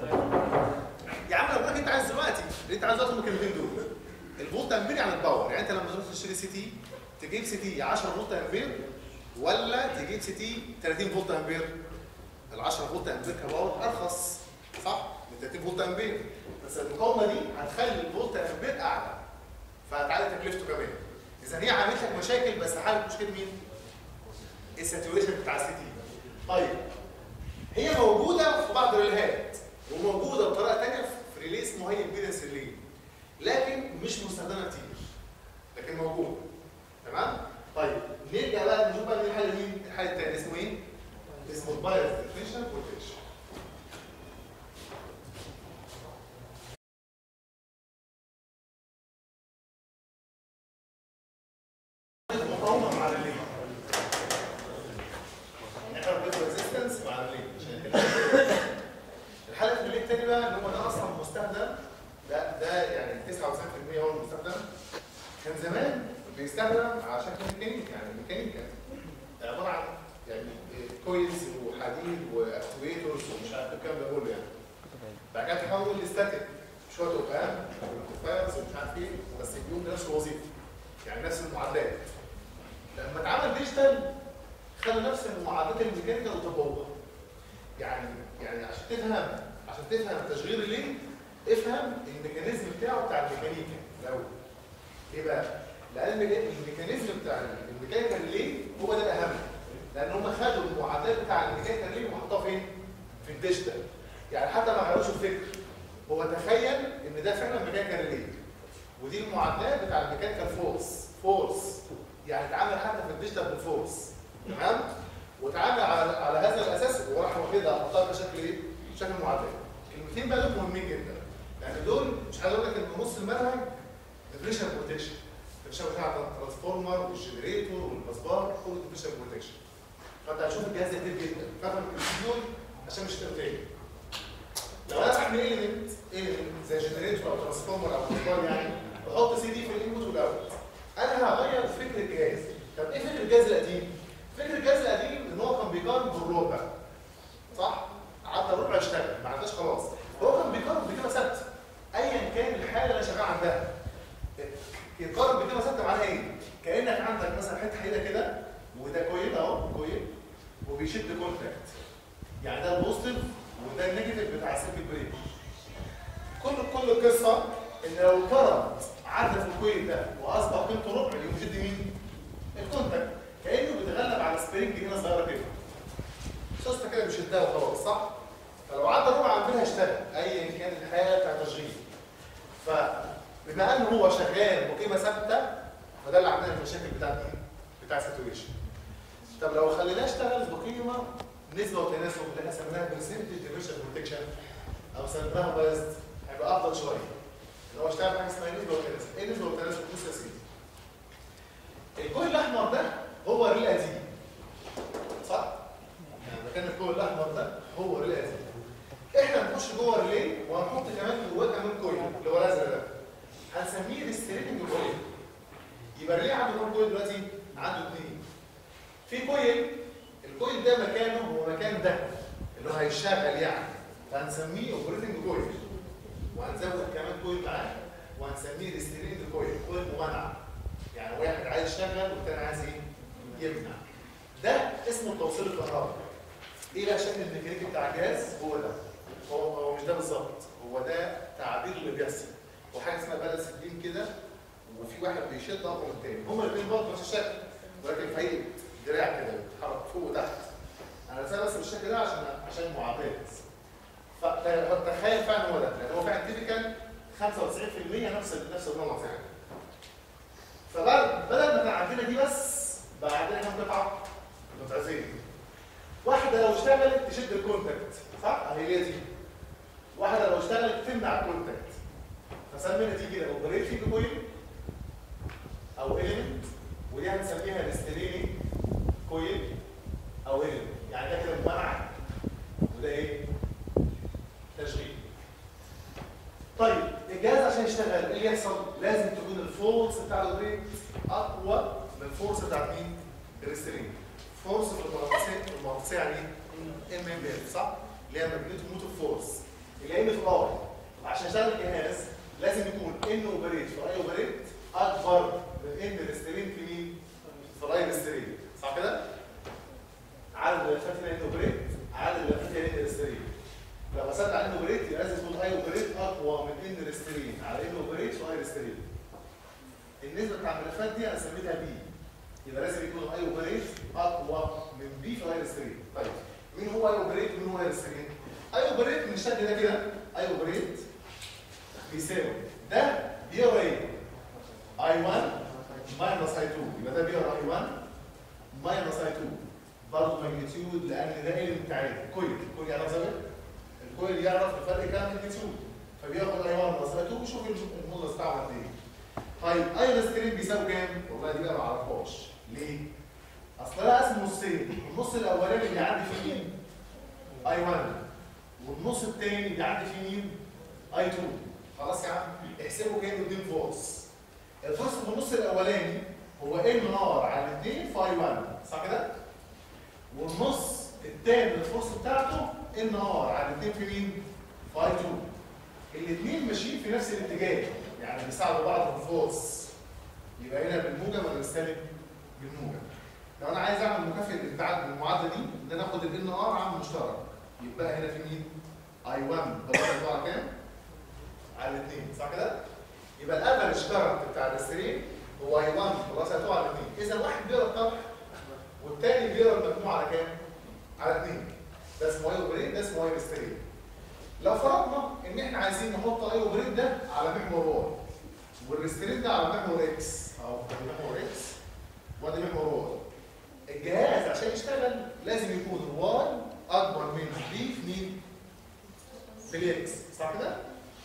S1: يا عم لو بقولك انت عايز دلوقتي اللي انت عايز دلوقتي هم الكلمتين دول الفولت امبير يعني الباور يعني انت لما تروح تشتري سي تي تجيب سي تي 10 فولت امبير ولا تجيب سي تي 30 فولت امبير ال 10 فولت امبير كباور ارخص صح من 30 فولت امبير بس المقاومه دي هتخلي الفولت امبير اعلى فهتعلي تكلفته كمان اذا هي عملت لك مشاكل بس حلت مشكله مين؟ الساتوريشن بتاع السي تي طيب هي موجوده في بعض الريلهات وموجوده بطريقه ثانيه في ريلي اسمه هاي امبيدنس ريلي لكن مش مستخدمه كتير لكن موجوده تمام طيب نرجع بقى نشوف بقى مين الحل مين الحل الثاني اسمه ايه اسمه البايس ديفينيشن بروتكشن مقاومه مع الريلي نعمل بيت ريزيستنس مع الريلي عشان كده الحل في الريلي الثاني بقى اللي هو ده اصلا مستخدم ده ده يعني 99% هو المستخدم كان زمان بيستخدم على شكل ميكانيكي يعني ميكانيكا عباره عن يعني كويلز وحديد واكتويترز ومش عارف الكلام ده كله يعني بعد كده تحول لستاتيك شويه اوقام وفايرز ومش عارف ايه بس بيقوم بنفس الوظيفه يعني نفس المعادلات لما اتعمل ديجيتال خلى نفس المعادلات الميكانيكال وطبقوها يعني يعني عشان تفهم عشان تفهم تشغيل الليل افهم الميكانيزم بتاعه بتاع الميكانيكا الاول ايه بقى؟ لان الميكانيزم بتاع الميكانيكا الليل هو ده الاهم لان هم خدوا المعادلات بتاع الميكانيكا الليل وحطوها فين؟ في الديجيتال يعني حتى ما غيروش الفكر هو تخيل ان ده فعلا ميكانيكا الليل ودي المعادلات بتاع الميكانيكال فورس فورس يعني اتعامل حتى في الديجيتال بالفورس تمام؟ واتعامل على على هذا الاساس وراح واخدها حطها بشكل ايه؟ بشكل معادلات الكلمتين بقى دول مهمين جدا لان دول مش عايز اقول لك ان نص المنهج البريشر بروتكشن البريشر بتاع الترانسفورمر والجنريتور والبسبار كله البريشر بروتكشن فانت هتشوف الجهاز ده كتير جدا فاهم الدول عشان مش هتبقى تاني لو انا بعمل ايلمنت ايلمنت زي جنريتور او ترانسفورمر او بسبار يعني بحط سي دي في الانبوت والاوت انا هغير فكر الجهاز طب ايه فكر الجهاز القديم؟ فكر الجهاز القديم ان هو كان بيقارن بالربع صح؟ عدى الربع اشتغل ما عداش خلاص هو كان بيقارن بكلمه ثابته ايا كان الحاله اللي انا شغال عندها يقارن بكلمه ثابته معناها ايه؟ كانك عندك مثلا حته حيله كده وده كويل اهو كويل وبيشد كونتاكت يعني ده البوزيتيف وده النيجاتيف بتاع السيركت بريك كل كل القصه ان لو كرنت عدى في الكويل ده واصبح قيمته ربع يقوم يشد مين؟ الكونتاكت كانه بيتغلب على سبرينج هنا صغيره كده شاسته كده بيشدها وخلاص صح؟ فلو عدى ربع عندنا هيشتغل ايا كان الحاله بتاع تشغيل فبما ان هو شغال بقيمه ثابته فده اللي عندنا المشاكل بتاعت ايه؟ بتاع الساتوريشن طب لو خليناه يشتغل بقيمه نسبه وتناسب اللي احنا سميناها برسنتج ديفيشن بروتكشن او سميناها بايزد هيبقى افضل شويه ان هو يشتغل حاجه اسمها نسبه وتناسب ايه نسبه وتناسب بص يا سيدي الكويل الاحمر ده هو الريل قديم صح؟ مكان الكويل الاحمر ده هو ريلي ازرق احنا هنخش جوه الريلي وهنحط كمان جواه كمان كويل اللي هو الازرق ده هنسميه ريستريتنج كويل يبقى الريلي عنده كام كويل دلوقتي؟ عنده اثنين في كويل الكويل ده مكانه هو مكان ده اللي هو هيشتغل يعني فهنسميه اوبريتنج كويل وهنزود كمان كويل معاه وهنسميه ريستريتنج كويل كويل ممنع يعني واحد عايز يشتغل والتاني عايز ايه؟ يمنع ده اسمه توصيل الكهرباء ايه بقى شكل الميكانيكي بتاع الجهاز هو ده هو هو مش ده بالظبط هو ده تعبير اللي بيحصل وحاجه اسمها بالانس الدين كده وفي واحد بيشد اقوى من التاني هما الاثنين برضه نفس الشكل ولكن في هيئه دراع كده بيتحرك فوق وتحت انا رسمها بس بالشكل ده عشان عشان معادلات فتخيل فعلا هو ده لان هو فعلا تيبيكال 95% نفس نفس النمط يعني فبدل ما كان عندنا دي بس بقى عندنا كام قطعه؟ قطعتين واحده لو اشتغلت تشد الكونتاكت صح؟ اهي هي دي واحده لو اشتغلت تمنع الكونتاكت فسمينا دي كده اوبريتنج كويل او اليمنت ودي هنسميها ريستريننج كويل او اليمنت يعني ده كده منع وده ايه؟ تشغيل طيب الجهاز عشان يشتغل ايه اللي يحصل؟ لازم تكون الفورس بتاع الاوبريت اقوى من الفورس بتاعت مين؟ الريسترين فورس في المغناطيسيه المغناطيسيه يعني ايه؟ ام ام اف صح؟ اللي هي ماجنتيك موتيف فورس اللي هي في ار عشان يشتغل الجهاز لازم يكون ان اوبريت في اي اوبريت اكبر من ان ريسترين في مين؟ في اي ريسترين صح كده؟ عدد الملفات هنا ان اوبريت عدد الملفات هنا ان ريسترين لو قسمت على ان اوبريت يبقى لازم يكون اي اوبريت اقوى من ان ريسترين على ان اوبريت واي ريسترين النسبه بتاع الملفات دي انا سميتها بي يبقى لازم يكون اي اوبريت اقوى من بي في اي ريسترين طيب مين هو اي اوبريت ومين هو اي ريسترين اي اوبريت من الشكل ده كده اي اوبريت بيساوي ده بيقرا ايه اي 1 ماينس اي 2 يبقى ده بيقرا اي 1 ماينس اي 2 برضه ماجنتيود لان ده ايه بتاعي كويل كويل يعني زمان الكويل يعرف الفرق كام ماجنتيود فبياخد اي 1 ماينس اي 2 ويشوف المودلس بتاعه قد ايه طيب اي ريسترين بيساوي كام؟ والله دي بقى ما اعرفهاش ليه؟ اصل انا قاسم نصين النص الاولاني بيعدي فيه مين؟ اي 1 والنص الثاني بيعدي فيه مين؟ اي 2 خلاص يا عم احسبوا كانه 2 فورس الفورس في النص الاولاني هو ان ار على 2 في اي 1 صح كده؟ والنص الثاني الفورس بتاعته ان ار على 2 في مين؟ في اي 2 الاثنين ماشيين في نفس الاتجاه يعني بيساعدوا بعض في الفورس يبقى هنا بالموجب ولا بالسالب؟ بالموجب لو انا عايز اعمل مكافاه الابتعاد بالمعادله دي ان انا اخد الان ار عامل مشترك يبقى هنا في مين؟ اي 1 بلس على كام؟ على 2 صح كده؟ يبقى الافرج كارنت بتاع الريسترين هو اي 1 بلس 2 على 2 اذا واحد بيقرا الطرح والثاني بيقرا المجموع على كام؟ على 2 ده اسمه اي اوبريت ده اسمه اي ريسترين لو فرضنا ان احنا عايزين نحط اي اوبريت ده على محور واي والريسترين ده على محور اكس اهو ادي محور اكس وادي محور واي الجهاز عشان يشتغل لازم يكون الواي اكبر من بي في مين؟ في الاكس صح كده؟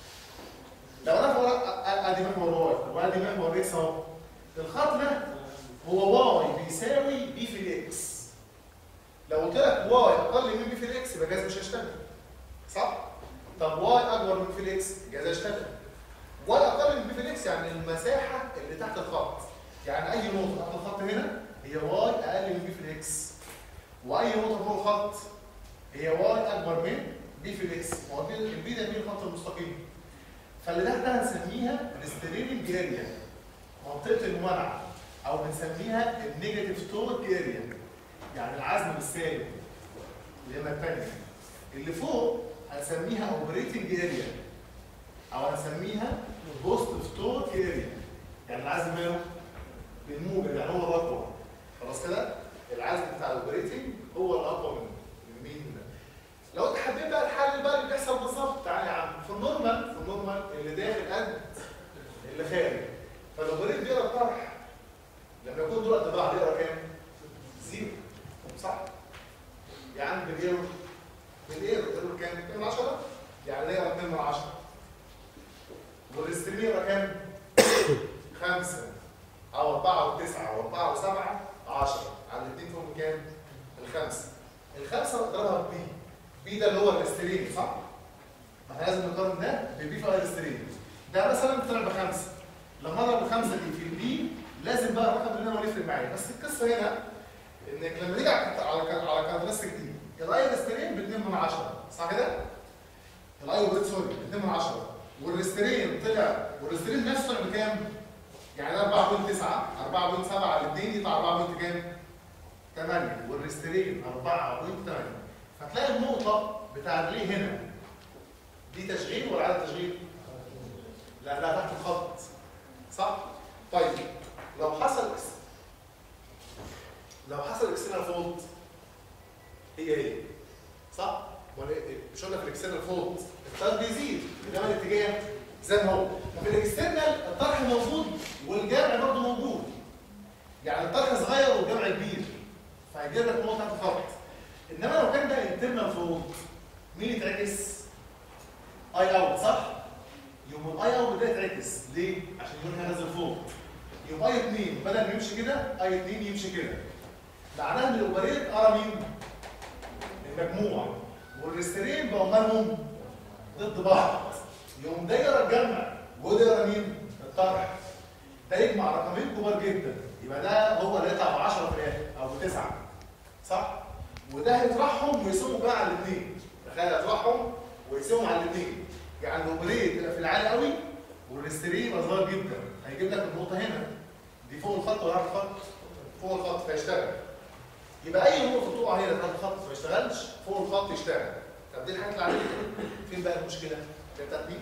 S1: لو انا فرق ادي محور واي وادي محور اكس اهو الخط ده هو واي بيساوي بي في الاكس لو قلت لك واي اقل من بي في الاكس يبقى الجهاز مش هيشتغل صح؟ طب واي اكبر من في الاكس الجهاز هيشتغل واي اقل من بي في الاكس يعني المساحه اللي تحت الخط يعني اي نقطه تحت الخط هنا هي واي اقل من بي في الاكس واي نقطه فوق الخط هي واي اكبر من بي في الاكس ما هو البي ده مين الخط المستقيم فاللي تحت ده هنسميها ريستريننج اريا منطقه المنع او بنسميها النيجاتيف تورك اريا يعني العزم بالسالب اللي هي الثانيه اللي فوق هنسميها اوبريتنج اريا او هنسميها بوزيتيف تورك اريا يعني العزم ماله بالموجب يعني هو الاقوى خلاص كده العزم بتاع الاوبريتنج هو الاقوى من من مين ده لو انت حبيت بقى الحل بقى اللي بيحصل بالظبط تعالى يا عم في النورمال في النورمال اللي داخل قد اللي خارج فالاوبريت بيقرا الطرح لما يكون دول قد بعض يقرا كام؟ زيرو صح؟ يا عم بالايرور بالايرور الايرور كام؟ 2 من 10 يعني ده يقرا 2 من 10 والريستريم يقرا كام؟ 5 او 4 و9 او 4 و7 10 على الاثنين فيهم كام؟ الخمسه الخمسه نضربها ببي بي ده اللي هو الاسترين صح؟ ما احنا لازم نقارن ده ببي في الاسترين ده مثلا طلع بخمسه لما اضرب الخمسه دي في البي لازم بقى الرقم اللي انا هو يفرق معايا بس القصه هنا انك لما تيجي على على على كاركترستيك دي الاي الاسترين ب 2 من 10 صح كده؟ الاي وريت سوري ب 2 من 10 والريسترين طلع والريسترين نفسه طلع بكام؟ يعني ده 4.9 4.7 على 2 يطلع 4 بوينت كام؟ 8 والريسترين 4.8 فتلاقي النقطة بتاع الري هنا دي تشغيل ولا عدد تشغيل؟ لا لا تحت الخط صح؟ طيب لو حصل لو حصل اكسترنال فولت هي هي صح؟ ولا إيه؟ مش قلنا في الاكسترنال فولت الطرح بيزيد انما الاتجاه زي ما هو ففي الاكسترنال الطرح موجود والجمع برضه موجود يعني الطرح صغير والجمع كبير فهيجيب لك نقطه تحت الخط انما لو كان ده انترنال فولت مين يتعكس؟ اي اوت صح؟ يوم الاي اوت ده يتعكس ليه؟ عشان يكون هنزل فوق يبقى اي 2 بدل ما يمشي كده اي 2 يمشي كده معناها ان الاوبريت ارى مين؟ المجموع والريسترين بقوا مالهم ضد بعض يوم ده يقرا الجمع وده يقرا مين؟ الطرح ده يجمع رقمين كبار جدا يبقى ده هو اللي يطلع ب 10 في الاخر او بتسعه صح؟ وده هيطرحهم ويقسموا بقى على الاثنين تخيل يطرحهم ويقسمهم على الاثنين يعني الاوبريت يبقى في العالي قوي والريسترين يبقى صغير جدا هيجيب لك النقطه هنا دي فوق الخط ولا تحت الخط؟ فوق الخط فيشتغل يبقى اي نقطه تقع هنا تحت الخط ما يشتغلش فوق الخط يشتغل طب دي الحاجات العاديه فين بقى المشكله؟ بتاعت مين؟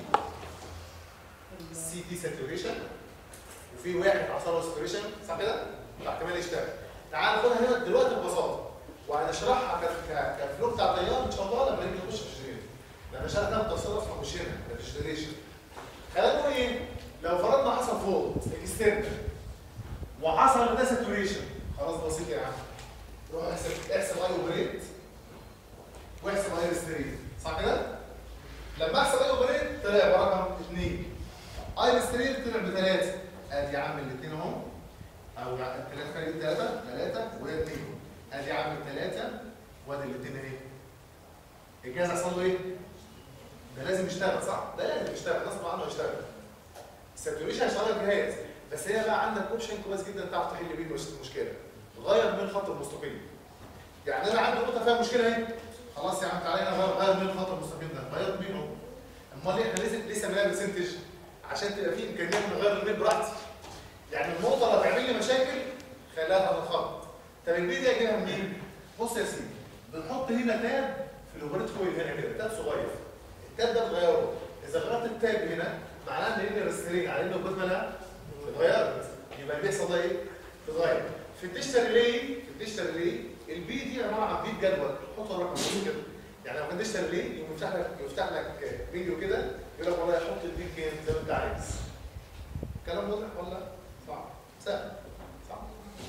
S1: سي تي ساتوريشن وفي واحد حصل له ساتوريشن صح كده؟ احتمال يشتغل تعال ناخدها هنا دلوقتي ببساطه وهنشرحها كفلو بتاع التيار ان شاء الله لما نيجي نخش في الجنريشن لما شرحت انا التفصيل اصلا مش هنا ده في الجنريشن خلينا نقول ايه؟ لو فرضنا حصل فولت اكسترنال وحصل ده ساتوريشن خلاص بسيط يا عم روح احسب احسب اي اوبريت واحسب اي ريسترين صح كده؟ لما احسب اي اوبريت طلع برقم 2 اي ريسترين طلع بثلاثه ادي يا عم الاثنين اهو او الثلاثه خارج ثلاثه ثلاثه وهي اثنين ادي يا عم الثلاثه وادي الاثنين اهي الجهاز حصل له ايه؟ ده لازم يشتغل صح؟ ده لازم يشتغل غصب عنه يشتغل الساتوريشن هيشتغل الجهاز بس هي بقى عندك اوبشن كويس جدا تعرف تحل بيه المشكله غير من الخط المستقيم يعني انا عندي نقطه فيها مشكله اهي خلاص يا عم تعالى هنا غير غير من الخط المستقيم ده غير بينه امال احنا لسه لسه بنعمل برسنتج عشان تبقى في امكانيه ان اغير الميل براحتي يعني النقطه اللي هتعمل لي مشاكل خليها على الخط طب البي دي اجيبها منين؟ بص يا سيدي بنحط هنا تاب في الاوبريت كويل هنا كده تاب صغير التاب ده بتغيره اذا غيرت التاب هنا معناه ان ان الريسترين على انه كود مالها اتغيرت يبقى اللي بيحصل ده ايه؟ اتغير في الديجيتال ريلي في الديجيتال ريلي البي دي عباره عن بيت جدول حط الرقم كده يعني لو كان ديجيتال ريلي يقوم يفتح لك يفتح لك فيديو كده يقول لك والله حط البيت كام زي ما انت عايز كلام واضح ولا صعب؟ سهل صعب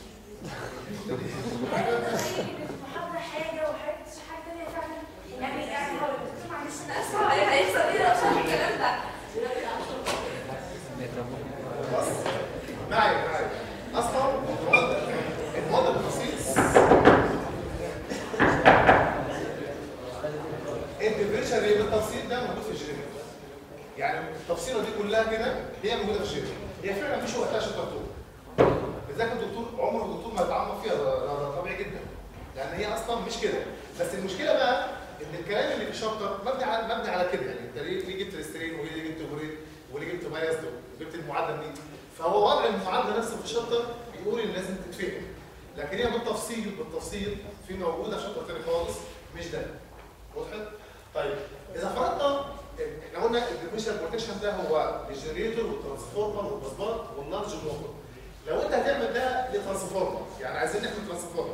S2: محاضرة حاجة وحاجة حاجة تانية فعلا يعني يعني هقول لك معلش انا اسفة هيحصل ايه لو شرح الكلام ده؟
S1: بص معايا معايا اصلا المواد التخصيص الديفرنشال ريت بالتفصيل ده موجود في الجينيرال يعني التفصيله دي كلها كده هي موجوده في الجينيرال هي فعلا مفيش وقتها عشان الدكتور لذلك الدكتور عمر الدكتور ما يتعمق فيها ده ده طبيعي جدا لان هي اصلا مش كده بس المشكله بقى ان الكلام اللي في الشابتر مبني على مبني على كده يعني انت ليه ليه جبت ريسترين وليه جبت اوبريت وليه جبت بايست وجبت المعادله دي فهو وضع المعادله نفسه في الشابتر بيقول ان لازم تتفهم لكن هي بالتفصيل بالتفصيل في موجوده في شابتر تاني خالص مش ده وضحت؟ طيب اذا فرضنا احنا قلنا الديفيشن بروتكشن ده هو الجنريتور والترانسفورمر والبسبات واللارج موتور لو انت هتعمل ده لترانسفورمر يعني عايزين نعمل ترانسفورمر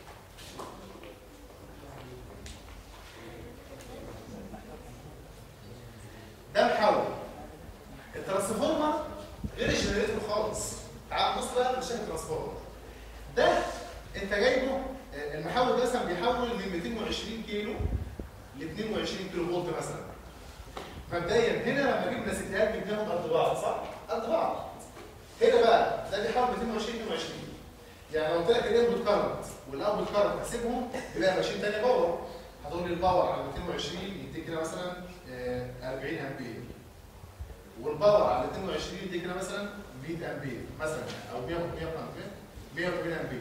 S1: ده محول الترانسفورمر غير الجنريتور خالص تعال بص بقى لشكل الترانسفورمر ده انت جايبه المحول ده مثلا بيحول من 220 كيلو ل 22 كيلو فولت مثلا مبدئيا هنا لما جبنا ستات جبناهم قد بعض صح؟ قد بعض هنا بقى ده بيحول 220 22 يعني لو قلت لك الانبوت كارنت والاوتبوت كارنت هسيبهم يبقى ماشيين تاني باور هتقول لي الباور على 220 يديك كده مثلا آه، 40 امبير والباور على 22 يديك كده مثلا 100 امبير مثلا او 100 100 180 امبير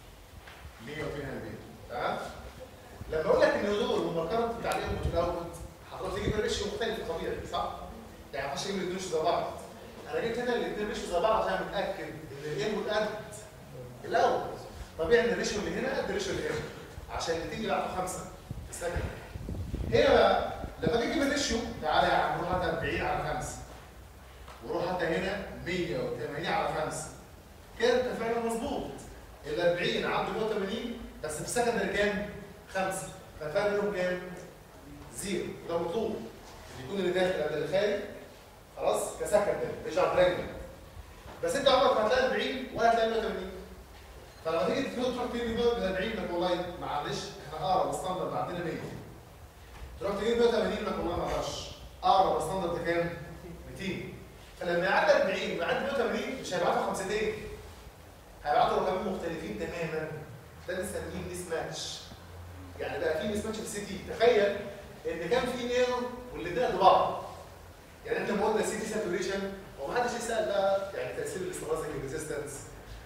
S1: 180 امبير تمام لما اقول لك ان دول هم الكارنت بتاع الانبوت والاوتبوت هتروح تجيب الريشيو مختلف طبيعي صح؟ يعني ما ينفعش اجيب الاثنين زي بعض انا جبت هنا الاثنين ريشيو زي بعض عشان متاكد ان الانبوت قد الاوتبوت طبيعي ان الريشيو اللي هنا قد الريشيو اللي هنا عشان الاثنين يبقوا خمسه في السكند هنا بقى لما اجي اجيب الريشيو تعالى يا عم روح هات 40 على 5 وروح هات هنا 180 على 5 كده انت فعلا مظبوط ال 40 عنده 180 بس في السكندري كام؟ 5 فالفرق بينهم كام؟ زيرو وده مطلوب إن يكون اللي داخل قبل اللي خارج خلاص كسكندري رجع براجل بس انت عمرك ما هتلاقي 40 ولا هتلاقي 180 فلما تيجي تروح تجيب 140 لك والله معلش احنا اقرب ستاندرد عندنا 100 تروح تجيب 180 لك والله ما اقدرش اقرب ستاندرد كام؟ 200 فلما يعدي 40 ويعدي 180 مش هيبعتوا خمستين هيبعتوا رقمين مختلفين تماما ده بنسميه ميس ماتش يعني بقى في ميس ماتش في السي تي تخيل ان كان في ايرور والاثنين قد بعض يعني انت لما قلنا سي تي ساتوريشن ومحدش يسال بقى يعني تاثير الاسترازيك ريزيستنس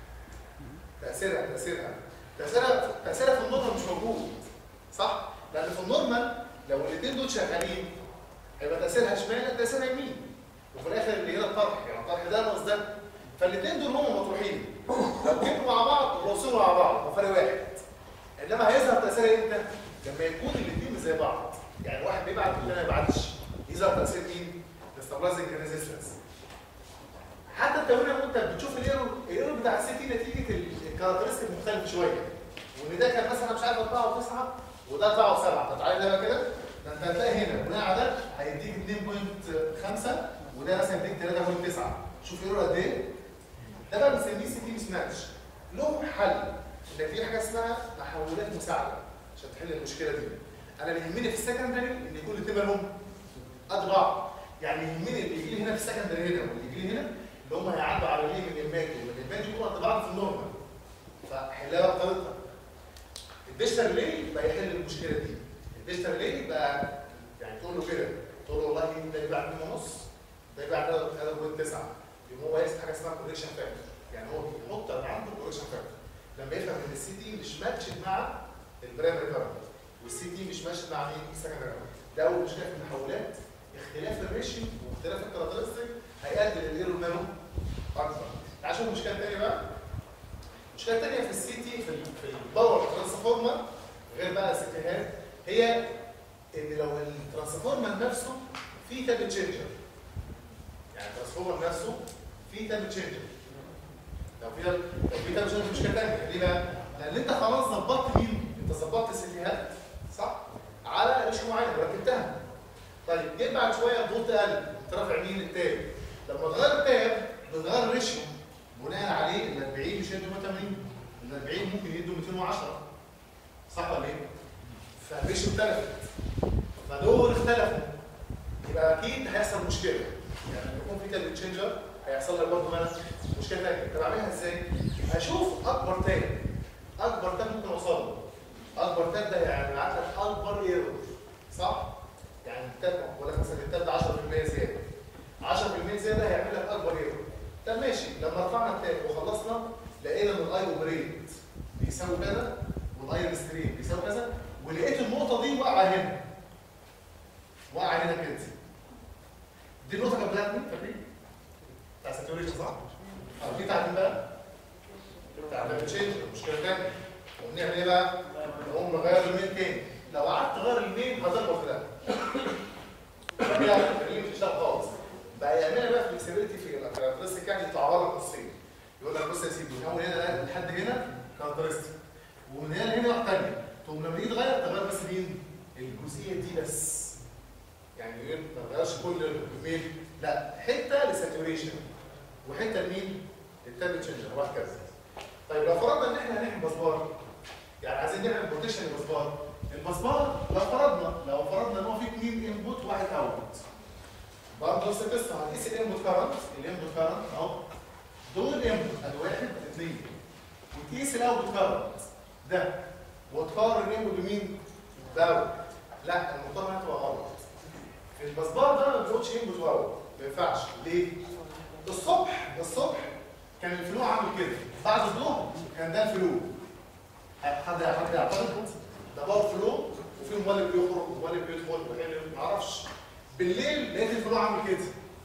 S1: تاثيرها تاثيرها تاثيرها تاثيرها في النورمال مش موجود صح؟ لان في النورمال لو الاثنين دول شغالين هيبقى تاثيرها شمال تاثيرها يمين وفي الاخر اللي هنا الطرح يعني الطرح ده ناقص ده فالاثنين دول هم مطروحين لو جبتوا مع بعض ووصلوا مع بعض هو فرق واحد انما هيظهر تاثيرها امتى؟ لما يكون الاثنين مش زي بعض يعني واحد بيبعت والثاني ما يبعتش يظهر تاثير مين؟ الاستابلايزنج ريزيستنس حتى التمرين وانت بتشوف الايرور الايرور بتاع السي تي نتيجه الكاركترستيك مختلف شويه وان ده كان مثلا مش عارف 4 و9 وده 4 و7 طب تعالى ده بقى كده ده انت هتلاقي هنا بناء على ده هيديك 2.5 وده مثلا يديك 3.9 شوف ايرور قد ايه ده بقى بنسميه سي تي مش ماتش له حل ان في حاجه اسمها محولات مساعده عشان تحل المشكله دي انا اللي يهمني في السكندري ان يكون الاثنين مالهم قد بعض يعني يهمني اللي يجي لي هنا في السكندري هنا واللي يجي لي هنا اللي هم هيعدوا على ليه من الماكي ومن الماكي يكونوا قد بعض في النورمال فحلها بقى بطريقتها الديجيتال ليه يبقى يحل المشكله دي الديجيتال ليه يبقى يعني تقول له كده تقول له والله ده يبقى 2 ونص ده يبقى 3.9 يبقى هو يحسب حاجه اسمها كوريكشن فاكتور يعني هو بيحط عنده كوريكشن فاكتور لما يفهم ان السي تي مش ماتشد مع البرايمري كارنت والسي تي مش ماشي مع مين؟ السكندري ده اول مشكله في المحولات اختلاف الريشيو واختلاف الكاركترستيك هيقلل الايرور ماله اكتر تعال نشوف المشكله الثانيه بقى المشكله الثانيه في السي تي في, ال- في الباور ترانسفورمر غير بقى السيتيهات هي ان لو الترانسفورمر نفسه فيه تاب تشينجر يعني الترانسفورمر نفسه فيه تاب تشينجر لو في لو في تاب تشينجر مشكله ثانيه ليه بقى؟ لان انت خلاص ظبطت مين؟ انت ظبطت السيتيهات صح؟ على ريشيو معين وركبتها طيب جيت بعد شويه الضغط قل انت رافع مين التاب لما تغير التاب بتغير الريشيو بناء عليه ال 40 مش هيدوا 180 ال 40 ممكن يدوا 210 صح ولا ايه؟ فالريشيو اختلفت فدول اختلفوا يبقى اكيد هيحصل مشكله يعني لما يكون في تاب تشينجر هيحصل لك برضه مالك مشكله ثانيه طب اعملها ازاي؟ هشوف اكبر تاب اكبر تاب ممكن اوصل له اكبر تاب ده يعني يبعت لك اكبر ايرور صح؟ يعني التاب بقول لك مثلا التاب ده 10% زياده 10% زياده هيعمل لك اكبر ايرور طب ماشي لما رفعنا التاب وخلصنا لقينا ان الاي اوبريت بيساوي كذا والاي ريستريت بيساوي كذا ولقيت النقطه دي واقعه هنا واقعه هنا كده دي النقطه كانت بتاعت مين فاكرين؟ بتاع ساتوريشن صح؟ او دي بتاعت مين بقى؟ بتاع تشينج مشكله ثانيه ونعمل ايه بقى؟ نقوم نغير المين تاني لو قعدت تغير المين هتخبط في ده كده التمرين مش هتشتغل خالص بقى يعملها بقى فلكسبيليتي في الكاركترستيك يعني يتعرض نصين يقول لك بص يا سيدي من اول هنا لحد هنا كاركترستيك ومن هنا لهنا واحده ثانيه تقوم لما تيجي تغير تغير بس مين؟ الجزئيه دي بس يعني ايه ما تغيرش كل الميل لا حته لساتوريشن وحته لمين؟ للتاب تشينجر وهكذا طيب لو فرضنا ان احنا هنعمل مسبار يعني عايزين نعمل بروتكشن للمسبار المسبار لو فرضنا لو فرضنا ان هو فيه اثنين انبوت واحد اوتبوت برضه نفس القصه هنقيس الانبوت كارنت الانبوت كارنت اهو دول انبوت ادي واحد ادي اثنين وتقيس الاوت كارنت ده وتقارن انبوت بمين؟ باوت لا المقارنه هتبقى غلط في البسبار ده ما بيقولش انبوت واوت ما ينفعش ليه؟ الصبح الصبح كان الفلو عامل كده بعد الظهر كان ده الفلو حد حد يعترض ده باور فلو وفي مولد بيخرج ومولد بيدخل ما اعرفش بالليل لقيت الفلو عامل كده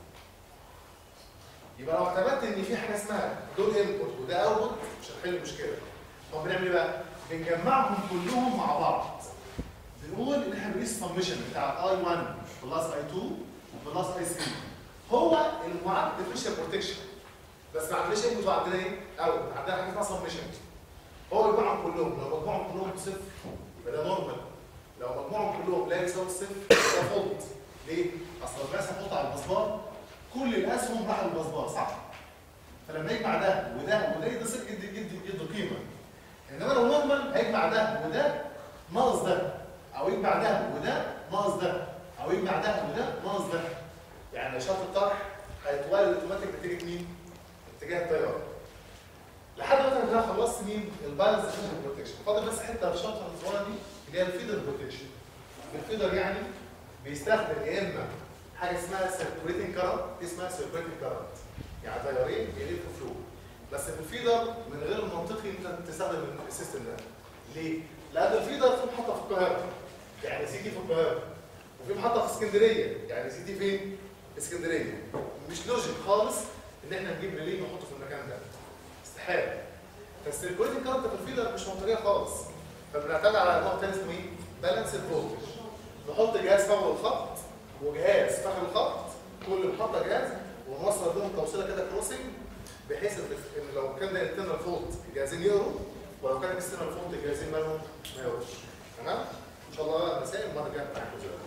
S1: يبقى لو اعتمدت ان في حاجه اسمها دول انبوت وده اوتبوت مش هنحل المشكله طب بنعمل ايه بقى؟ بنجمعهم كلهم مع بعض بنقول ان احنا بنقيس السمشن بتاع اي 1 بلس اي 2 بلس اي 3 هو المعاد ديفرنشال بروتكشن بس ما عندناش انبوت وعندنا ايه؟ اوت عندنا حاجه اسمها سمشن هو يجمعهم كلهم لو مجموعهم كلهم بصفر يبقى ده نورمال لو مجموعهم كلهم لا يساوي الصفر يبقى ده فولت ليه؟ اصل لو الناس هتحط على المسبار كل الاسهم راح المسبار صح؟ فلما يجمع ده وده وده يدي صفر يدي يدي يدي قيمه انما لو نورمال هيجمع ده وده ناقص ده او يجمع ده وده ناقص ده او يجمع ده وده ناقص ده يعني نشاط الطرح هيتولد اوتوماتيك نتيجه مين؟ اتجاه التيار لحد ما انا خلصت مين؟ البالانس بروتكشن فاضل بس حته الشنطه الصغيره دي اللي هي الفيدر بروتكشن الفيدر يعني بيستخدم يا اما حاجه اسمها سيركوليتنج كارنت دي اسمها سيركوليتنج كارنت يعني تيارين بيلفوا فلو بس في الفيدر من غير المنطقي انت تستخدم السيستم ده ليه؟ لان الفيدر في محطه في القاهره يعني سي تي في القاهره وفي محطه في اسكندريه يعني سي تي فين؟ في اسكندريه مش لوجيك خالص ان احنا نجيب ريلي نحطه في المكان ده استحاله فالسيركوليتنج كارنت في الفيدر مش منطقيه خالص فبنعتمد على نوع تاني اسمه ايه؟ بالانس فولتج نحط جهاز فوق الخط وجهاز فخ الخط كل محطه جهاز ونوصل بينهم توصيله كده كروسنج بحيث ان إن لو كان ده انترنال فولت الجهازين يقروا ولو كان اكسترنال فولت الجهازين مالهم ما يقروش تمام؟ ان شاء الله مسائل المره الجايه بتاعتكم